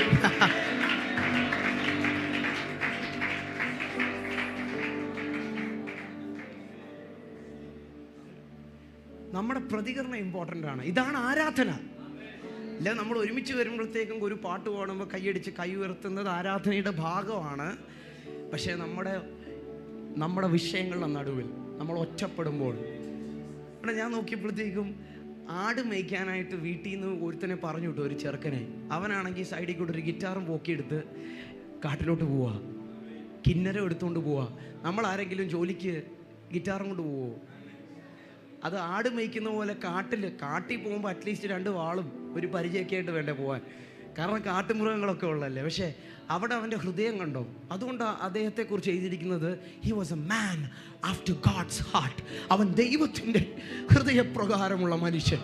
നമ്മുടെ പ്രതികരണം ഇമ്പോർട്ടൻ്റ് ആണ് ഇതാണ് ആരാധന അല്ല നമ്മൾ ഒരുമിച്ച് വരുമ്പോഴത്തേക്കും ഒരു പാട്ട് പാടുമ്പോൾ കൈയടിച്ച് കൈ ഉയർത്തുന്നത് ആരാധനയുടെ ഭാഗമാണ് പക്ഷേ നമ്മുടെ നമ്മുടെ വിഷയങ്ങളുടെ നടുവിൽ നമ്മൾ ഒറ്റപ്പെടുമ്പോൾ ഇവിടെ ഞാൻ നോക്കിയപ്പോഴത്തേക്കും ആട് മേയ്ക്കാനായിട്ട് വീട്ടിൽ നിന്ന് ഒരുത്തനെ പറഞ്ഞു വിട്ടു ഒരു ചെറുക്കനെ അവനാണെങ്കിൽ സൈഡിൽ കൂടെ ഒരു ഗിറ്റാറും പോക്കിയെടുത്ത് കാട്ടിലോട്ട് പോവാ കിന്നരം എടുത്തുകൊണ്ട് പോവാ നമ്മൾ ആരെങ്കിലും ജോലിക്ക് ഗിറ്റാറും കൊണ്ട് പോവോ അത് ആട് മേയ്ക്കുന്ന പോലെ കാട്ടിൽ കാട്ടിൽ പോകുമ്പോൾ അറ്റ്ലീസ്റ്റ് രണ്ട് വാളും ഒരു പരിചയമൊക്കെ ആയിട്ട് വേണ്ടേ പോകാൻ കാരണം കാട്ടുമൃഗങ്ങളൊക്കെ ഉള്ളല്ലേ പക്ഷേ അവിടെ അവൻ്റെ ഹൃദയം കണ്ടോ അതുകൊണ്ട് അദ്ദേഹത്തെക്കുറിച്ച് എഴുതിയിരിക്കുന്നത് he was a man after God's heart അവൻ ദൈവത്തിൻ്റെ ഹൃദയപ്രകാരമുള്ള മനുഷ്യൻ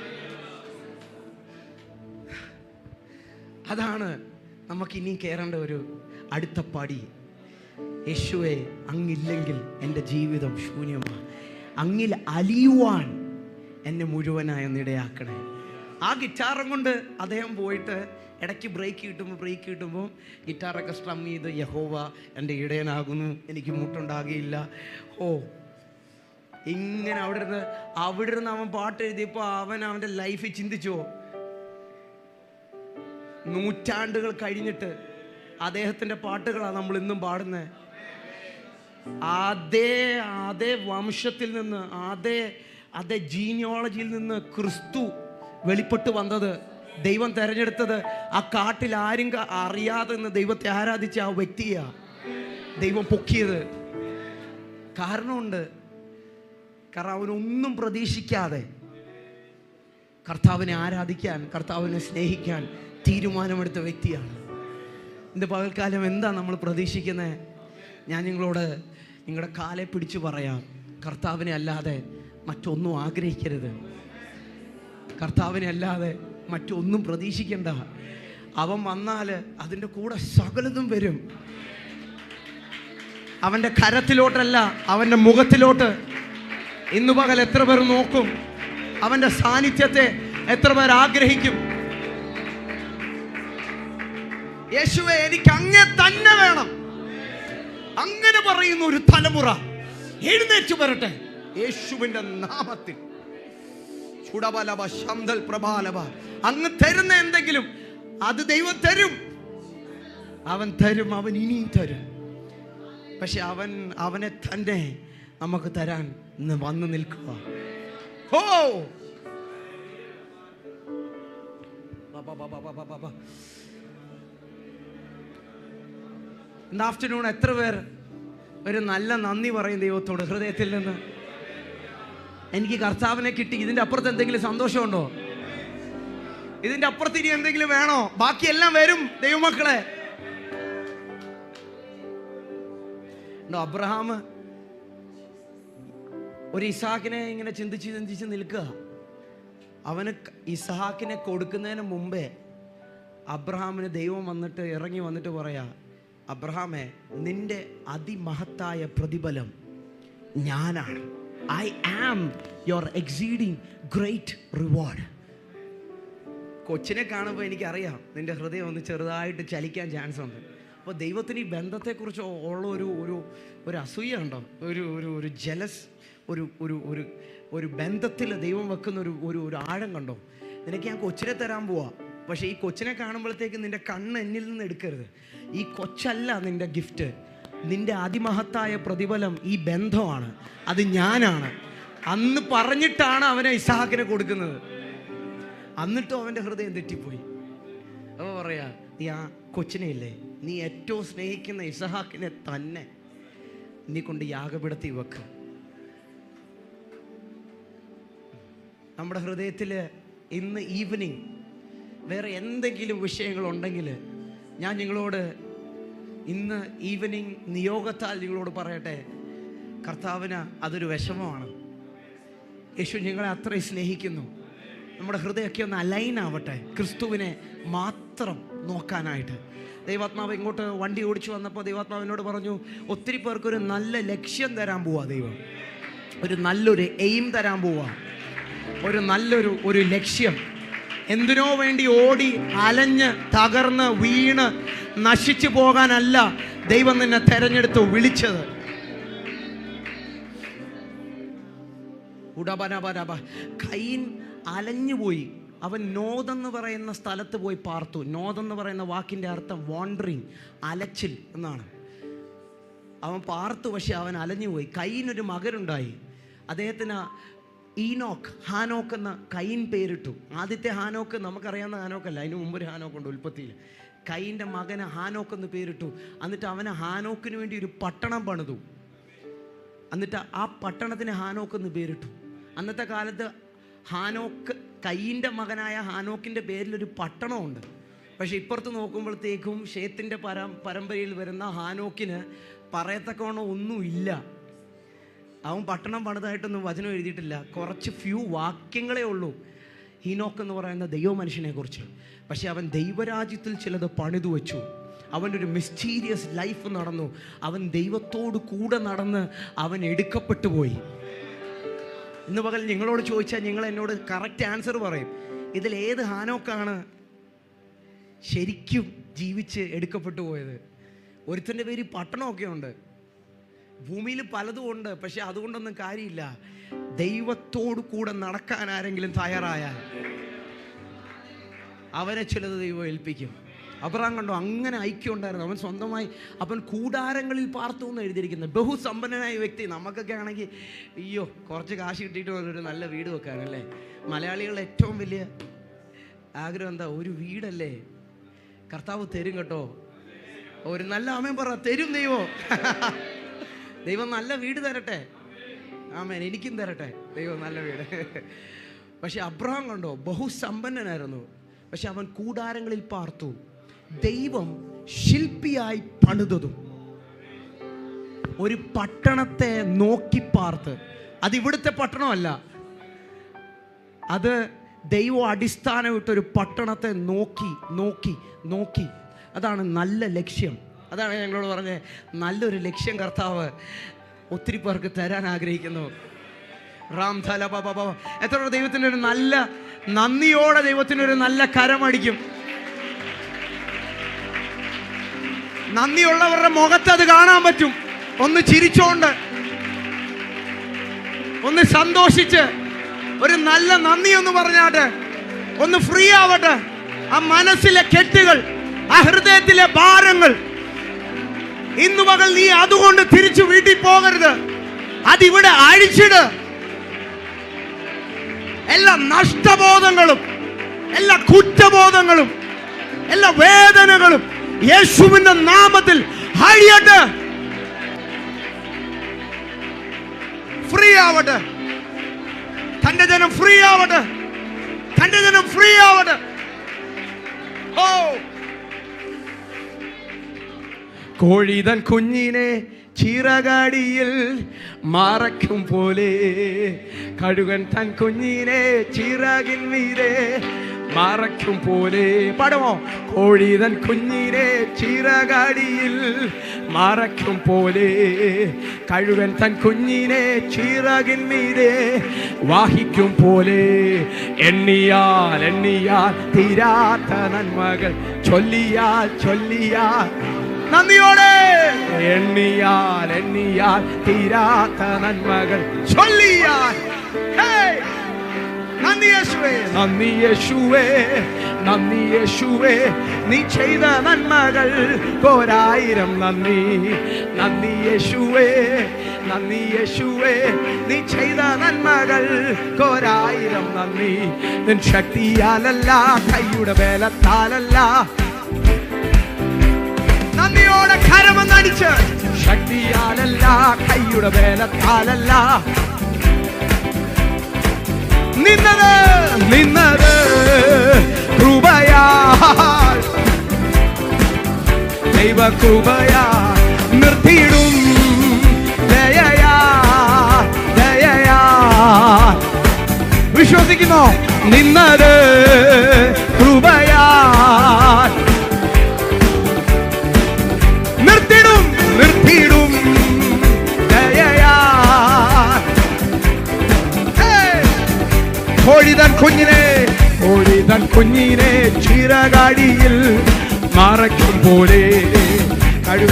അതാണ് നമുക്ക് ഇനി കയറേണ്ട ഒരു അടുത്ത പടി യേശുവെ അങ്ങില്ലെങ്കിൽ എൻ്റെ ജീവിതം ശൂന്യമാണ് അങ്ങിൽ അലിയുവാൻ എന്നെ മുഴുവനായി ഒന്നിടയാക്കണേ ആ ഗിറ്റാറും കൊണ്ട് അദ്ദേഹം പോയിട്ട് ഇടയ്ക്ക് ബ്രേക്ക് കിട്ടുമ്പോൾ ബ്രേക്ക് കിട്ടുമ്പോൾ ഗിറ്റാറൊക്കെ സ്ട്രം ചെയ്ത് യഹോവ എൻ്റെ ഇടയനാകുന്നു എനിക്ക് മുട്ടുണ്ടാകുകയില്ല ഓ ഇങ്ങനെ അവിടെ ഇരുന്ന് അവിടെ ഇരുന്ന് അവൻ പാട്ട് എഴുതിയപ്പോൾ അവൻ അവൻ്റെ ലൈഫിൽ ചിന്തിച്ചോ നൂറ്റാണ്ടുകൾ കഴിഞ്ഞിട്ട് അദ്ദേഹത്തിൻ്റെ പാട്ടുകളാണ് നമ്മൾ ഇന്നും പാടുന്നത് അതേ അതേ വംശത്തിൽ നിന്ന് അതേ അതേ ജീനിയോളജിയിൽ നിന്ന് ക്രിസ്തു വെളിപ്പെട്ട് വന്നത് ദൈവം തെരഞ്ഞെടുത്തത് ആ കാട്ടിൽ ആരും ക- അറിയാതെ നിന്ന് ദൈവത്തെ ആരാധിച്ച ആ വ്യക്തിയാ ദൈവം പൊക്കിയത് കാരണമുണ്ട് കാരണം അവനൊന്നും പ്രതീക്ഷിക്കാതെ കർത്താവിനെ ആരാധിക്കാൻ കർത്താവിനെ സ്നേഹിക്കാൻ തീരുമാനമെടുത്ത വ്യക്തിയാണ് ഇന്ന് പകൽക്കാലം എന്താ നമ്മൾ പ്രതീക്ഷിക്കുന്നത് ഞാൻ നിങ്ങളോട് നിങ്ങളുടെ കാലെ പിടിച്ചു പറയാം കർത്താവിനെ അല്ലാതെ മറ്റൊന്നും ആഗ്രഹിക്കരുത് കർത്താവിനെ അല്ലാതെ മറ്റൊന്നും പ്രതീക്ഷിക്കണ്ട അവൻ വന്നാൽ അതിൻ്റെ കൂടെ സകലതും വരും അവൻ്റെ കരത്തിലോട്ടല്ല അവൻ്റെ മുഖത്തിലോട്ട് ഇന്നു പകൽ എത്ര പേർ നോക്കും അവൻ്റെ സാന്നിധ്യത്തെ എത്ര പേർ ആഗ്രഹിക്കും യേശുവെ എനിക്ക് അങ്ങേ തന്നെ വേണം അങ്ങനെ പറയുന്ന ഒരു തലമുറ എഴുന്നേറ്റ് വരട്ടെ യേശുവിന്റെ നാമത്തിൽ ചുടബലവ ശന്തൽ പ്രഭാലവ അങ്ങ് തരുന്ന എന്തെങ്കിലും അത് ദൈവം തരും അവൻ തരും അവൻ ഇനിയും തരും പക്ഷെ അവൻ അവനെ തന്നെ നമുക്ക് തരാൻ ഇന്ന് വന്നു നിൽക്കുക ഓ ഇന്ന് ആഫ്റ്റർനൂൺ എത്ര പേർ ഒരു നല്ല നന്ദി പറയും ദൈവത്തോട് ഹൃദയത്തിൽ നിന്ന് എനിക്ക് കർത്താവിനെ കിട്ടി ഇതിന്റെ അപ്പുറത്ത് എന്തെങ്കിലും സന്തോഷമുണ്ടോ ഇതിന്റെ അപ്പുറത്ത് ഇനി എന്തെങ്കിലും വേണോ ബാക്കിയെല്ലാം വരും ദൈവമക്കളെ ഉണ്ടോ അബ്രഹാം ഒരു ഇസാഖിനെ ഇങ്ങനെ ചിന്തിച്ച് ചിന്തിച്ച് നിൽക്കുക അവന് ക- ഇസഹാക്കിനെ കൊടുക്കുന്നതിന് മുമ്പേ അബ്രഹാമിന് ദൈവം വന്നിട്ട് ഇറങ്ങി വന്നിട്ട് പറയാ അബ്രഹാമേ നിന്റെ അതിമഹത്തായ പ്രതിഫലം ഞാനാണ് I am your exceeding great reward കൊച്ചിനെ കാണുമ്പോൾ എനിക്കറിയാം നിന്റെ ഹൃദയം ഒന്ന് ചെറുതായിട്ട് ചലിക്കാൻ ചാൻസ് ഉണ്ട് അപ്പോൾ ദൈവത്തിന് ഈ ബന്ധത്തെക്കുറിച്ച് ഉള്ള ഒരു ഒരു ഒരു അസൂയ ഉണ്ടോ ഒരു ഒരു ഒരു ജലസ് ഒരു ഒരു ഒരു ഒരു ബന്ധത്തിൽ ദൈവം വെക്കുന്ന ഒരു ഒരു ഒരു ആഴം കണ്ടോ നിനക്ക് ഞാൻ കൊച്ചിനെ തരാൻ പോവാ പക്ഷേ ഈ കൊച്ചിനെ കാണുമ്പോഴത്തേക്ക് നിന്റെ കണ്ണ് എന്നിൽ നിന്ന് എടുക്കരുത് ഈ കൊച്ചല്ല നിന്റെ ഗിഫ്റ്റ് നിന്റെ അതിമഹത്തായ പ്രതിഫലം ഈ ബന്ധമാണ് അത് ഞാനാണ് അന്ന് പറഞ്ഞിട്ടാണ് അവനെ ഇസാഹാക്കിനെ കൊടുക്കുന്നത് എന്നിട്ടും അവൻ്റെ ഹൃദയം തെറ്റിപ്പോയി അപ്പോൾ പറയാ നീ ആ കൊച്ചിനെ ഇല്ലേ നീ ഏറ്റവും സ്നേഹിക്കുന്ന ഇസഹാക്കിനെ തന്നെ നീ കൊണ്ട് യാഗപീഠത്തിൽ വെക്ക് നമ്മുടെ ഹൃദയത്തിൽ ഇന്ന് ഈവനിങ് വേറെ എന്തെങ്കിലും വിഷയങ്ങളുണ്ടെങ്കിൽ ഞാൻ നിങ്ങളോട് ഇന്ന് ഈവനിങ് നിയോഗത്താൽ നിങ്ങളോട് പറയട്ടെ കർത്താവിന് അതൊരു വിഷമമാണ് യേശു ഞങ്ങളെ അത്രയും സ്നേഹിക്കുന്നു നമ്മുടെ ഹൃദയമൊക്കെ ഒന്ന് അലൈൻ ആവട്ടെ ക്രിസ്തുവിനെ മാത്രം നോക്കാനായിട്ട് ദൈവാത്മാവ് ഇങ്ങോട്ട് വണ്ടി ഓടിച്ചു വന്നപ്പോൾ ദൈവാത്മാവിനോട് പറഞ്ഞു ഒത്തിരി പേർക്കൊരു നല്ല ലക്ഷ്യം തരാൻ പോവാ ദൈവം ഒരു നല്ലൊരു എയിം തരാൻ പോവാ ഒരു നല്ലൊരു ഒരു ലക്ഷ്യം എന്തിനോ വേണ്ടി ഓടി അലഞ്ഞ് തകർന്ന് വീണ് നശിച്ചു പോകാനല്ല ദൈവം നിന്നെ തെരഞ്ഞെടുത്ത് വിളിച്ചത് ഉടബനബനബ കൈൻ അലഞ്ഞുപോയി അവൻ നോതെന്ന് പറയുന്ന സ്ഥലത്ത് പോയി പാർത്തു നോതെന്ന് പറയുന്ന വാക്കിൻ്റെ അർത്ഥം വാണ്ടറിങ് അലച്ചിൽ എന്നാണ് അവൻ പാർത്തു പക്ഷെ അവൻ അലഞ്ഞുപോയി കൈനൊരു മകനുണ്ടായി അദ്ദേഹത്തിന് ഈനോക്ക് ഹാനോക്ക് എന്ന കൈൻ പേരിട്ടു ആദ്യത്തെ ഹാനോക്ക് നമുക്കറിയാവുന്ന ഹാനോക്കല്ല അതിന് മുമ്പ് ഒരു ഹാനോക്കുണ്ട് ഉൽപ്പത്തിയിൽ കൈൻ്റെ മകന് ഹാനോക്ക് എന്ന് പേരിട്ടു എന്നിട്ട് അവന് ഹാനോക്കിന് വേണ്ടി ഒരു പട്ടണം പണിതു എന്നിട്ട് ആ പട്ടണത്തിന് ഹാനോക്ക് എന്ന് പേരിട്ടു അന്നത്തെ കാലത്ത് ഹാനോക്ക് കയ്യിൻ്റെ മകനായ ഹാനോക്കിൻ്റെ പേരിലൊരു പട്ടണമുണ്ട് പക്ഷെ ഇപ്പുറത്ത് നോക്കുമ്പോഴത്തേക്കും ഷേത്തിൻ്റെ പരം പരമ്പരയിൽ വരുന്ന ഹാനോക്കിന് പറയത്തക്കവണ്ണം ഒന്നുമില്ല അവൻ പട്ടണം പണിതായിട്ടൊന്നും വചനം എഴുതിയിട്ടില്ല കുറച്ച് ഫ്യൂ വാക്യങ്ങളേ ഉള്ളൂ ഹീനോക്ക് എന്ന് പറയുന്ന ദൈവ മനുഷ്യനെ കുറിച്ച് പക്ഷെ അവൻ ദൈവരാജ്യത്തിൽ ചിലത് പണിതു വെച്ചു അവൻ്റെ ഒരു മിസ്റ്റീരിയസ് ലൈഫ് നടന്നു അവൻ ദൈവത്തോട് കൂടെ നടന്ന് അവൻ എടുക്കപ്പെട്ടു പോയി ഇന്ന് പകൽ നിങ്ങളോട് ചോദിച്ചാൽ നിങ്ങൾ എന്നോട് കറക്റ്റ് ആൻസർ പറയും ഇതിൽ ഏത് ഹാനോക്കാണ് ശരിക്കും ജീവിച്ച് എടുക്കപ്പെട്ടു പോയത് ഒരുത്തൻ്റെ പേര് പട്ടണമൊക്കെ ഉണ്ട് ഭൂമിയിൽ പലതും ഉണ്ട് പക്ഷെ അതുകൊണ്ടൊന്നും കാര്യമില്ല ദൈവത്തോട് കൂടെ നടക്കാൻ ആരെങ്കിലും തയ്യാറായാൽ അവനെ ചിലത് ദൈവം ഏൽപ്പിക്കും അബ്രഹാം കണ്ടോ അങ്ങനെ ഐക്യം ഉണ്ടായിരുന്നു അവൻ സ്വന്തമായി അവൻ കൂടാരങ്ങളിൽ പാർത്തു എന്ന് എഴുതിയിരിക്കുന്നത് ബഹുസമ്പന്നനായ വ്യക്തി നമുക്കൊക്കെ ആണെങ്കിൽ അയ്യോ കുറച്ച് കാശ് കിട്ടിയിട്ട് വേണം ഒരു നല്ല വീട് വെക്കാനല്ലേ മലയാളികളുടെ ഏറ്റവും വലിയ ആഗ്രഹം എന്താ ഒരു വീടല്ലേ കർത്താവ് തരും കേട്ടോ ഒരു നല്ല അമ്മയും പറ തരും ദൈവം ദൈവം നല്ല വീട് തരട്ടെ ആമേൻ എനിക്കും തരട്ടെ ദൈവം നല്ല വീട് പക്ഷെ അബ്രഹാം കണ്ടോ ബഹുസമ്പന്നനായിരുന്നു പക്ഷെ അവൻ കൂടാരങ്ങളിൽ പാർത്തു ദൈവം ശില്പിയായി പണിതതും ഒരു പട്ടണത്തെ നോക്കി പാർത്ത് അത് ഇവിടുത്തെ പട്ടണമല്ല അത് ദൈവം അടിസ്ഥാനമിട്ട് ഒരു പട്ടണത്തെ നോക്കി നോക്കി നോക്കി അതാണ് നല്ല ലക്ഷ്യം അതാണ് ഞങ്ങളോട് പറഞ്ഞത് നല്ലൊരു ലക്ഷ്യം കർത്താവ് ഒത്തിരി പേർക്ക് തരാൻ ആഗ്രഹിക്കുന്നു റാം ധല ബ ബ ബ. എത്ര പേർ ദൈവത്തിൻ്റെ ഒരു നല്ല നന്ദിയോടെ ദൈവത്തിന് ഒരു നല്ല കരമടിക്കും നന്ദിയുള്ളവരുടെ മുഖത്ത് അത് കാണാൻ പറ്റും ഒന്ന് ചിരിച്ചോണ്ട് ഒന്ന് സന്തോഷിച്ച് ഒരു നല്ല നന്ദി ഒന്ന് പറഞ്ഞാട്ടെ ഒന്ന് ഫ്രീ ആവട്ടെ ആ മനസ്സിലെ കെട്ടുകൾ ആ ഹൃദയത്തിലെ ഭാരങ്ങൾ ഇന്നു പകൽ നീ അതുകൊണ്ട് തിരിച്ചു വീട്ടിൽ പോകരുത് അതിവിടെ അഴിച്ചിട് എല്ലാ നഷ്ടബോധങ്ങളും എല്ലാ കുറ്റബോധങ്ങളും എല്ലാ വേദനകളും യേശുവിന്റെ നാമത്തിൽ അഴിയട്ടെ ഫ്രീ ആവട്ടെ തന്റെ ജനം ഫ്രീ ആവട്ടെ തന്റെ ജനം ഫ്രീ ആവട്ടെ ഓ കോഴിതൻ കുഞ്ഞിനെ ചിറകടിയിൽ മറക്കും പോലെ കഴുകൻ തൻ കുഞ്ഞിനെ ചിറകിൻ മീതെ മറക്കും പോലെ പാടുമോ കോഴിതൻ കുഞ്ഞിനെ ചിറകടിയിൽ മറക്കും പോലെ കഴുകൻ തൻ കുഞ്ഞിനെ ചിറകിൻ മീതെ വാഹിക്കും പോലെ എണ്ണിയാൽ എണ്ണിയാൽ തീരാത്ത നന്മകൾ ചൊല്ലിയാൽ ചൊല്ലിയാൽ നന്ദിയോടെ എണ്ണിയാൽ എണ്ണിയാൽ തീരാത്ത നന്മകൾ ചൊല്ലിയാൽ ഹേയ്! നന്ദി യേശുവേ നന്ദി യേശുവേ നന്ദി യേശുവേ നീ ചെയ്ത നന്മകൾ കോരായിരം നന്ദി നന്ദി യേശുവേ നന്ദി യേശുവേ നീ ചെയ്ത നന്മകൾ കോരായിരം നന്ദി നിൻ ശക്തിയാലല്ല കൈയുടെ ബലത്താലല്ല നന്ദിയോടെ കരമെന്നടിച്ച് ശക്തിയാലല്ല കൈയുടെ ബലത്താലല്ല നിന്നത് നിന്നത് കൃപയാൽ ദൈവ കൃപയാ നിർത്തിയിടും ദയയാ ദയയാ വിശ്വസിക്കുന്നു നിന്നത് കൃപയാ നിർത്തിടും നിർത്തിയിടും ദയയാ Hey! കോഴിതൻ കുഞ്ഞിനെ കോഴിതൻ കുഞ്ഞിനെ ചിറകാടിയിൽ മറയ്ക്കും പോലെ കഴുക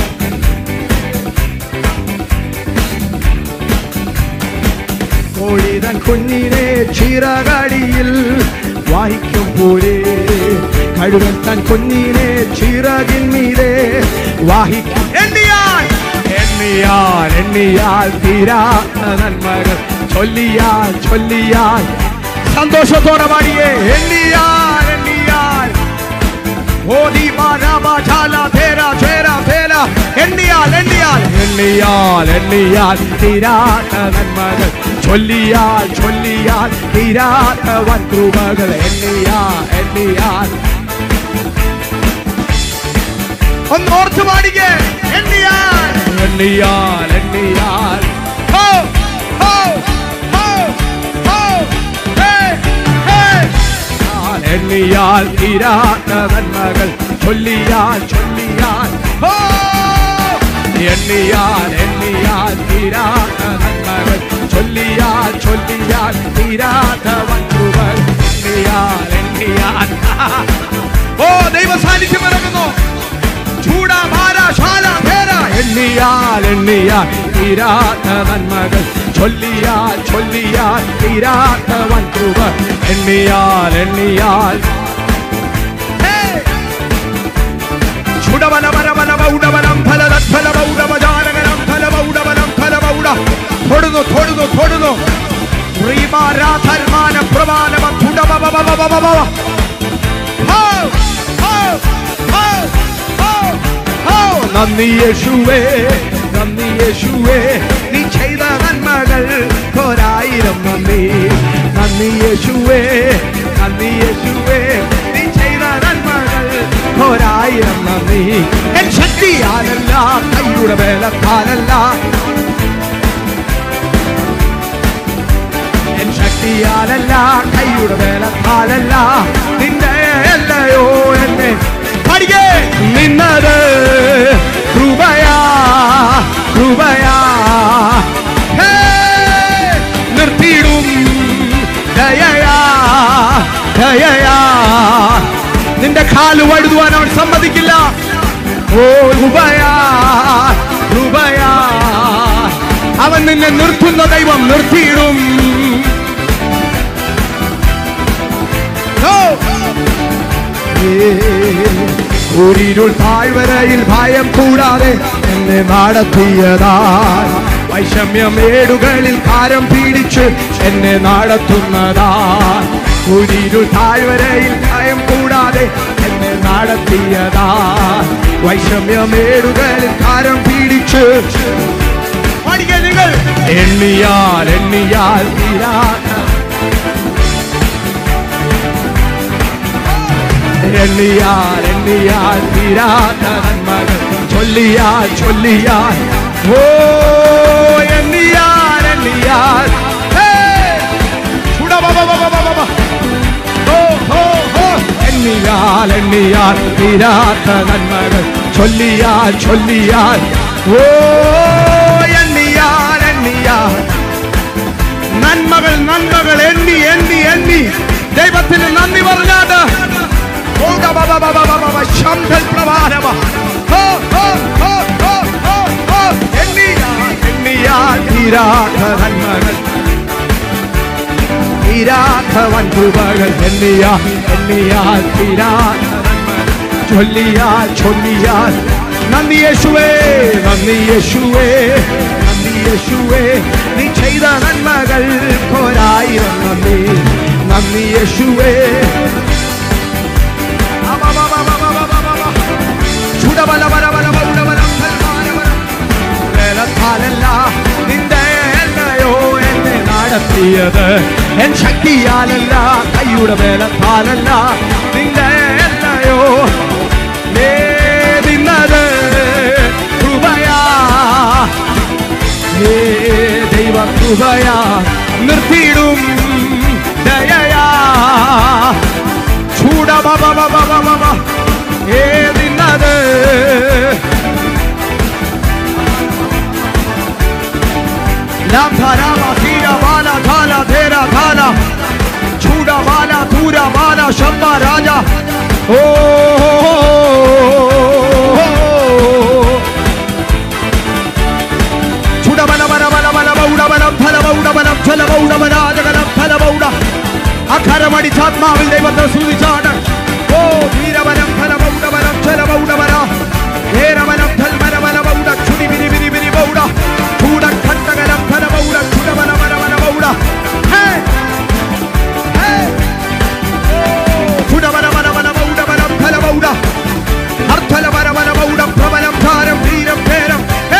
കോഴിതൻ കുഞ്ഞിനെ ചിറകടിയിൽ വായിക്കും പോലെ കഴുകൻ തൻ കുഞ്ഞിനെ ചിറകിൻ മീതെ വാഹിക്കും എണ്ണിയാൽ എണ്ണിയാൽ എണ്ണിയാൽ തീരാത്ത നന്മകൾ ചൊല്ലിയാൽ ചൊല്ലിയാൽ സന്തോഷത്തോടെ പാടിയേ എണ്ണിയാൽ എണ്ണിയാൽ ഓടി മാരാമാചാല തേര ചേര തേര എണ്ണിയാൽ എണ്ണിയാൽ എണ്ണിയാൽ എണ്ണിയാൽ തീരാത്ത നന്മകൾ ചൊല്ലിയാൽ ചൊല്ലിയാൽ തീരാത്ത വൻകൃപകൾ എണ്ണിയാൽ എണ്ണിയാൽ ഒന്ന് ഓർത്ത് പാടിക്കേ എണ്ണിയാൽ എണ്ണിയാൽ എണ്ണിയാൽ ഹോ ഹോ ഹോ ഹോ ഹേ ഹേ ഞാൻ എണ്ണിയാൽ തീരാത്ത നന്മകൾ ചൊല്ലിയാൽ ചൊല്ലിയാൽ ഓ എണ്ണിയാൽ എണ്ണിയാൽ തീരാത്ത നന്മകൾ ചൊല്ലിയാൽ ചൊല്ലിയാൽ തീരാത്ത വൻകുകൾ എണ്ണിയാൽ എണ്ണിയാൽ ഓ ദൈവ സാന്നിധ്യം ഇറങ്ങുന്നു ചൂടാമാരാശാല ഭേര എണ്ണിയാൽ എണ്ണിയാൽ തീരാത്ത നന്മകൾ ചൊല്ലിയാൽ ചൊല്ലിയാൽ തീരാത്ത വൻകുവ എണ്ണിയാൽ എണ്ണിയാൽ ചുടവനവനവനമൗടവനം ഫലതത്ഫലമൗടവജാനകനം ഫലമൗടവനം ഫലമൗട തൊടുന്നു തൊടുന്നു തൊടുന്നു ശ്രീമാരാധർമാന പ്രമാണമ തുടവവവവവവവ ഹോ ഹോ ഹോ ഹോ ഹോ നന്ദി യേശുവേ നന്ദി യേശുവേ നീ ചെയ്ത നന്മകൾ ഒരായിരം നന്ദി നന്ദി യേശുവേ നന്ദി യേശുവേ നീ ചെയ്ത നന്മകൾ ഒരായിരം നന്ദി എൻ ശക്തിയാലല്ല കൈയുടെ വേലത്താലല്ല എൻ ശക്തിയാലല്ല കൈയുടെ വേലത്താലല്ല നിന്റെ അല്ലയോ എന്നെ പഠിക്കേ നിന്നത് കൃപയാ കൃപയാ ഹേ, നിർത്തിയിടും ദയയാ ദയയാ നിന്റെ കാല് വഴുതുവാൻ അവൻ സമ്മതിക്കില്ല ഓ കൃപയാ കൃപയാ അവൻ നിന്നെ നിർത്തുന്ന ദൈവം നിർത്തിയിടും ഓ ഒരിരുൾ താഴ്വരയിൽ ഭയം കൂടാതെ എന്നെ നടത്തിയതാൽ വൈഷമ്യം ഏടുകളിൽ കാരം പീഡിച്ച് എന്നെ നടത്തുന്നതാ കുരിരു താഴ്വരയിൽ ഭയം കൂടാതെ എന്നെ നടത്തിയതാ വൈഷമ്യമേടുകളിൽ കാരം പിടിച്ച് പഠിക്കാൻ നിങ്ങൾ എണ്ണിയാൽ എണ്ണിയാൽ തീരാത്ത എണ്ണിയാൽ എണ്ണിയാൽ തീരാത്ത നന്മകൾ ചൊല്ലിയാൽ ചൊല്ലിയാൽ ഓ എണ്ണിയാൽ എണ്ണിയാൽ ഹേ! ചുടബബബബബബ. ഓ, ഓ, ഓ. എണ്ണിയാൽ എണ്ണിയാൽ തീരാത്ത നന്മകൾ ചൊല്ലിയാൽ ചൊല്ലിയാൽ ഓ എണ്ണിയാൽ എണ്ണിയാൽ നന്മകൾ നന്മകൾ എണ്ണി എണ്ണി എണ്ണി ദൈവത്തിന് നന്ദി പറഞ്ഞാട്ട് ശബ്ദ പ്രവാഹമ എണ്ണിയാൽ എണ്ണിയാൽ തീരാത്ത നന്മകൾ തീരാത്ത വൻകൃപകൾ എണ്ണിയാൽ എണ്ണിയാൽ തീരാത്ത നന്മകൾ ചൊല്ലിയാൽ ചൊല്ലിയാൽ നന്ദി യേശുവേ നന്ദി യേശുവേ നന്ദി യേശുവേ നീ ചെയ്ത നന്മകൾ ഒരായിരം നന്ദി നന്ദി യേശുവേ വേലത്താലല്ല നിന്റെ എല്ലയോ എന്നെ നടത്തിയത് എൻ ശക്തിയാലല്ല കൈയുടെ വേലത്താലല്ല നിന്റെ എല്ലയോ നേടുന്നത് കൃപയാ ഹേ ദൈവ കൃപയാ നിർത്തിയിടും ദയയാ ചൂടബബബബബബ ഏതിന്നത് ലാം ധാരാമ ധീര ബാല ധാല ധേര ധാല ചൂട ബാല ധൂര ബാല ശബ്ദ രാജ ഓ അഖരമടിച്ചാത്മാവിൽ ദൈവത്തെ സൂചിച്ചാണ് ഓ വീരവനം ഫലമൗടവനം ഫലമൗടവന ഏരവനം ഫൽമരവനമൗട ചുടി വിരി വിരി വിരി മൗട ചൂട ഖണ്ഡകരം ഫലമൗട ചുടവന വനവനമൗട ഹേ ഹേ ചുടവന വനവനമൗടവനം ഫലമൗട അർത്ഥല വരവനമൗട പ്രബലം ധാരം വീരം ഭേരം ഹേ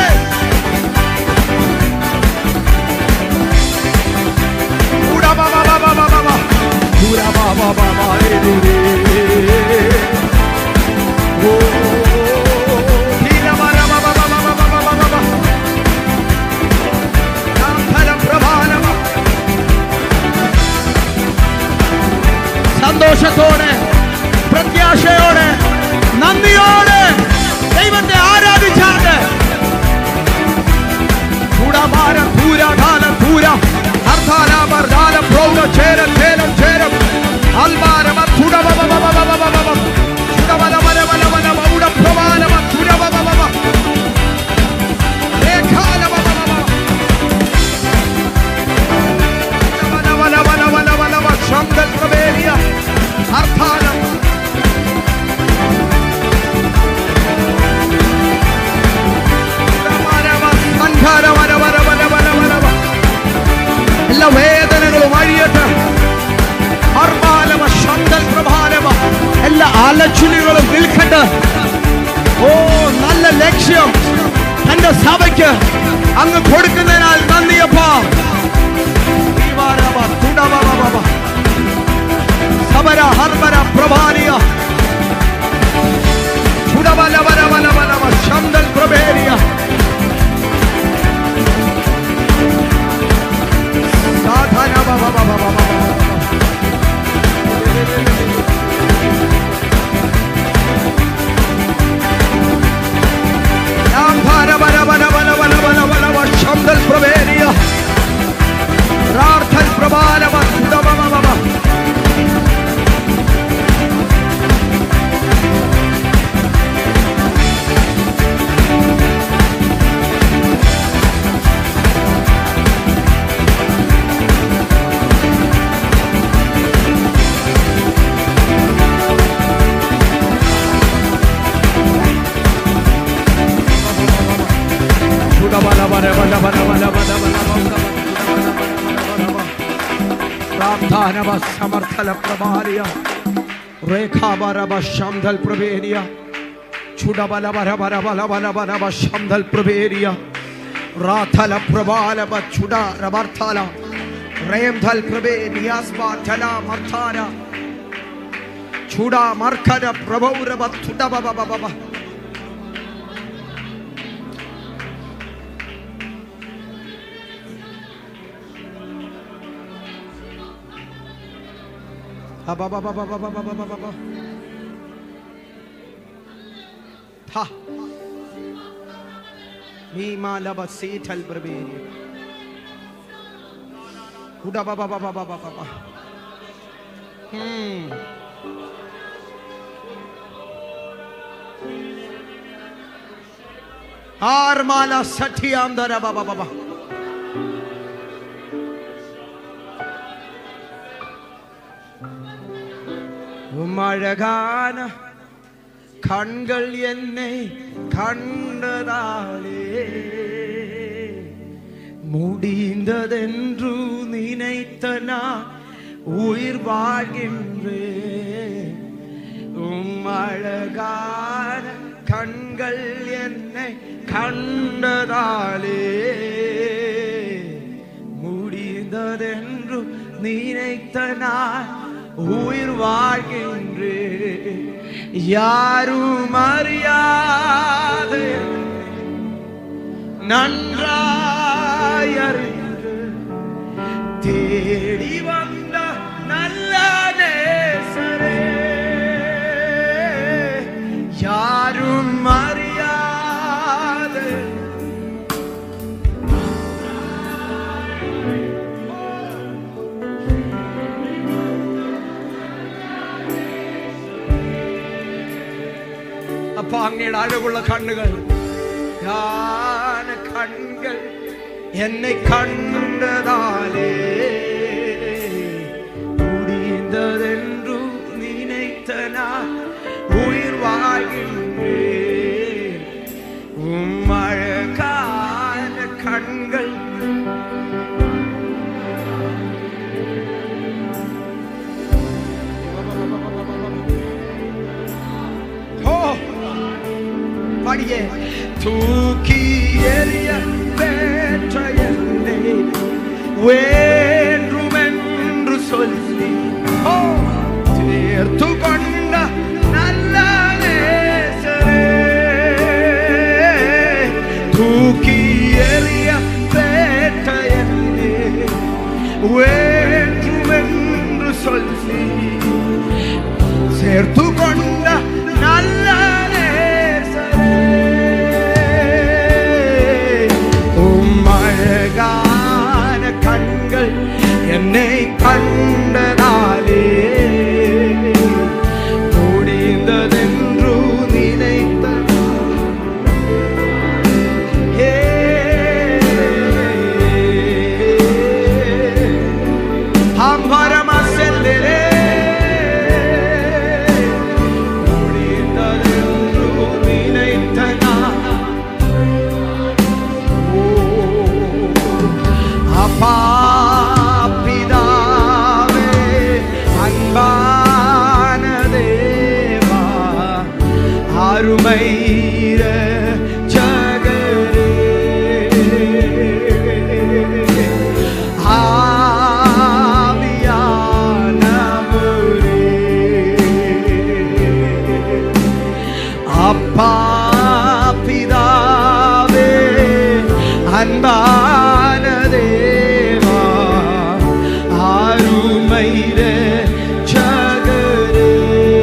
സന്തോഷത്തോടെ പ്രത്യാശയോടെ നന്ദിയോടെ ദൈവത്തെ ആരാധിച്ചാണ്ട് ചൂടമാര ധൂര ധാല ധൂര അർദ്ധാല മർദ്ദാല പ്രൗഢ ചേര ചേരം ചേരം അൽമാരമ ചുടവവവവവവവവ ചുടവല വല വല വല മൗഢ പ്രവാലമ ചുടവവവവ ഏകാലവവവവ വല വല വല വല വല വ ശബ്ദൽ പ്രവേരിയ അർത്ഥാലം എല്ലാ വേദനകളും അഴിയട്ടെ അർമാലമ ശബ്ദൽ പ്രഭാലമ എല്ലാ അലച്ചിലുകളും നിൽക്കട്ടെ ഓ നല്ല ലക്ഷ്യം തന്റെ സഭയ്ക്ക് അങ്ങ് കൊടുക്കുന്നതിനാൽ നന്ദിയപ്പ സബര ഹർബര പ്രഭാലിയ ചുടവല വല വല വല വ ശബ്ദൽ പ്രഭേരിയ സാധന ബ ബ ബ ബ ബ ബ ബ. യാം ഭാര ബല ബല ബല ബല ബല ബല ബ ശബ്ദൽ പ്രവേരിയ പ്രാപ്താനവ സമർത്ഥല പ്രഭാരിയ രേഖാപരവ ശംധൽ പ്രവേരിയ ചുടബല ബല ബല ബല ബല ബല ബ ശംധൽ പ്രവേരിയ റാഥല പ്രബാലവ ചുട രബർത്ഥല റേംധൽ പ്രവേരിയാസ്വാധല മർത്ഥാര ചുട മർഖര പ്രഭൗരവ തുടബ ബബ ബബ Ha. Mimalaba setal brberi. Uda ba ba ba ba ba ba ba ba. Hmm. Armala satyandara ba ba ba ba. ഉമഴകാന കൺകൾ എന്നെ കണ്ടതാളേ முடிந்ததென்று நினைத்த நான் உயிர் வாழ்கின்றேன் உம் அழகான கண்கள் என்னை கண்டதாலே முடிந்ததென்று நினைத்த நான் உயிர் வாழ்கின்றேன் யாரும் அறியாத நன்றாய் அறிந்து தேடி வந்த நல்ல நேசரே யாரும் அறியாத അപ്പൊ അങ്ങയുടെ അഴകുള്ള കണ്ണുകൾ ஞான கண்கள் என்னை கண்டதாலே முடிந்ததென்று நினைத்த நான் உயிர் வாழ்கின்றேன் உம் அழகான கண்கள் Oh! பாடியே தூக்கி எறிய பெற்ற என்னை வேண்டுமென்று சொல்லி ஓ, தேர்த்து கொண்ட நல்ல நேசரே தூக்கி எறிய பெற்ற என்னை வேண்டுமென்று சொல்லி சேர்த்து கொண்ட நல்ல நேசரே உம் அழகான கண்கள் என்னை கண்டதாலே முடிந்ததென்று நினைத்த ஏ அம்பரமா செல்லே முடிந்ததென்று நினைத்த நான் அப்பா பிதாவே அன்பான தேவா அருமை ஜகரே ஆவியானவரே அப்பா பிதாவே அன்பான தேவா ஆருமைர ஜகரே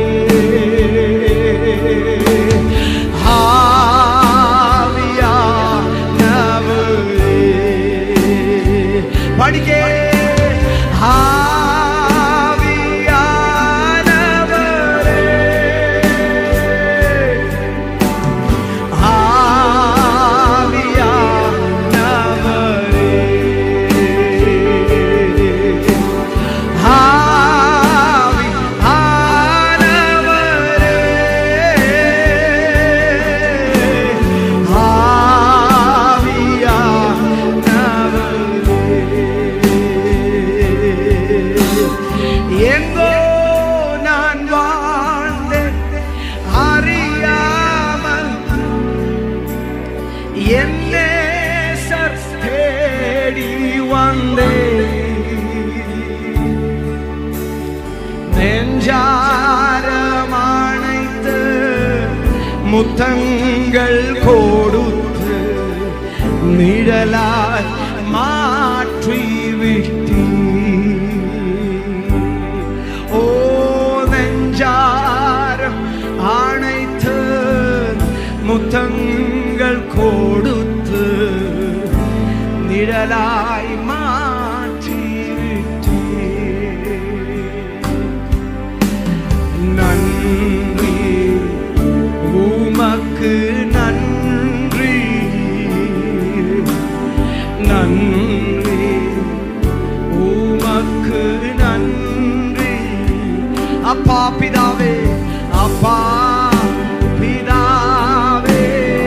ஆவியானவரே படிக்கே ஆவியானவரே ஆவியானவரே ஆவியானவரே ஆவியானவரே മുത്തങ്ങൾ കൊടുത്ത് നിഴലാൽ മാറ്റി വിട്ടി ഓ നെഞ്ചാരം അണൈത്ത് മുത്തങ്ങൾ കൊടുത്ത് നിഴലായി മാറ്റി വിട്ടി நன்றி உமக்கு நன்றி நன்றி உமக்கு நன்றி அப்பா பிதாவே அப்பா பிதாவே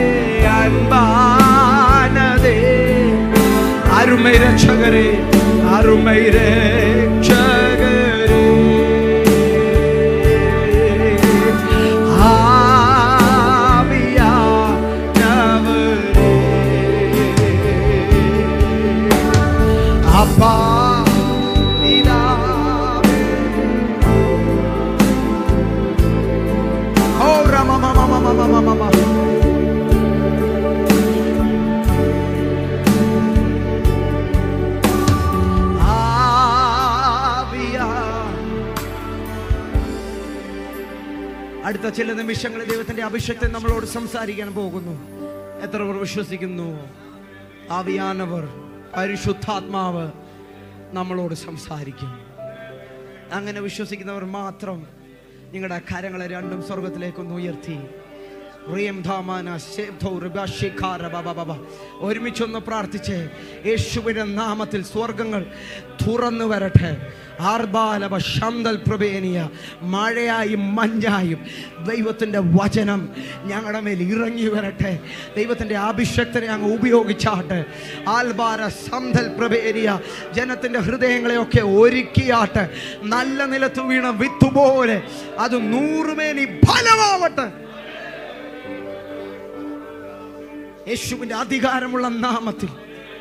அன்பானதே அருமை ரட்சகரே அருமை ரட்சகரே ஆவியானவரே. அப்பா பிதாவே. ஓ ரமமமமமமமமம. ആവിയാ. അടുത്ത ചില നിമിഷങ്ങളിൽ ദൈവത്തിന്റെ അഭിഷേകത്തെ നമ്മളോട് സംസാരിക്കാൻ പോകുന്നു എത്ര പേർ വിശ്വസിക്കുന്നു ആവിയാനവർ പരിശുദ്ധാത്മാവ് നമ്മളോട് സംസാരിക്കും അങ്ങനെ വിശ്വസിക്കുന്നവർ മാത്രം നിങ്ങളുടെ കരങ്ങളെ രണ്ടും സ്വർഗത്തിലേക്കൊന്ന് ഉയർത്തി റിയം ധാമാന ശേബ്ധൗ റിബാശിഖാര ബബ ബബ. ഒരുമിച്ചൊന്ന് പ്രാർത്ഥിച്ച് യേശുവിന്റെ നാമത്തിൽ സ്വർഗങ്ങൾ തുറന്നു വരട്ടെ ആർബാലവ ശന്തൽ പ്രഭേനിയ മഴയായും മഞ്ഞായും ദൈവത്തിൻ്റെ വചനം ഞങ്ങളുടെ മേൽ ഇറങ്ങി വരട്ടെ ദൈവത്തിൻ്റെ അഭിഷക്തനെ അങ്ങ് ഉപയോഗിച്ചാട്ടെ ആൽബാര സന്തൽ പ്രഭേരിയ ജനത്തിൻ്റെ ഹൃദയങ്ങളെയൊക്കെ ഒരുക്കിയാട്ടെ നല്ല നിലത്ത് വീണ വിത്തുപോലെ അത് നൂറുമേനി ഫലമാവട്ടെ യേശുവിന്റെ അധികാരമുള്ള നാമത്തിൽ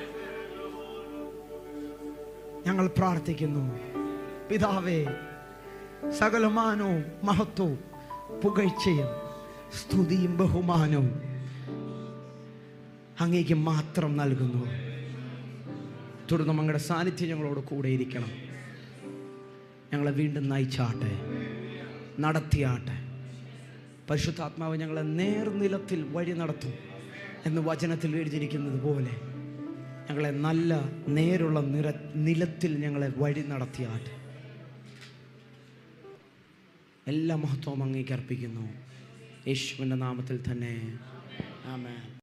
ഞങ്ങൾ പ്രാർത്ഥിക്കുന്നു പിതാവേ സകലമാനവും മഹത്വവും പുകഴ്ചയും സ്തുതിയും ബഹുമാനവും അങ്ങേക്ക് മാത്രം നൽകുന്നു തുടർന്ന് അങ്ങയുടെ സാന്നിധ്യം ഞങ്ങളോട് കൂടെ ഇരിക്കണം ഞങ്ങളെ വീണ്ടും നയിച്ചാട്ടെ നടത്തിയാട്ടെ പരിശുദ്ധാത്മാവ് ഞങ്ങളെ നേർനിലത്തിൽ വഴി നടത്തും എന്ന് വചനത്തിൽ എഴുതിയിരിക്കുന്നത് പോലെ ഞങ്ങളെ നല്ല നേരുള്ള നിര നിലത്തിൽ ഞങ്ങളെ വഴി നടത്തിയാട്ടെ എല്ലാ മഹത്വവും അങ്ങേക്ക് അർപ്പിക്കുന്നു യേശുവിൻ്റെ നാമത്തിൽ തന്നെ ആമേൻ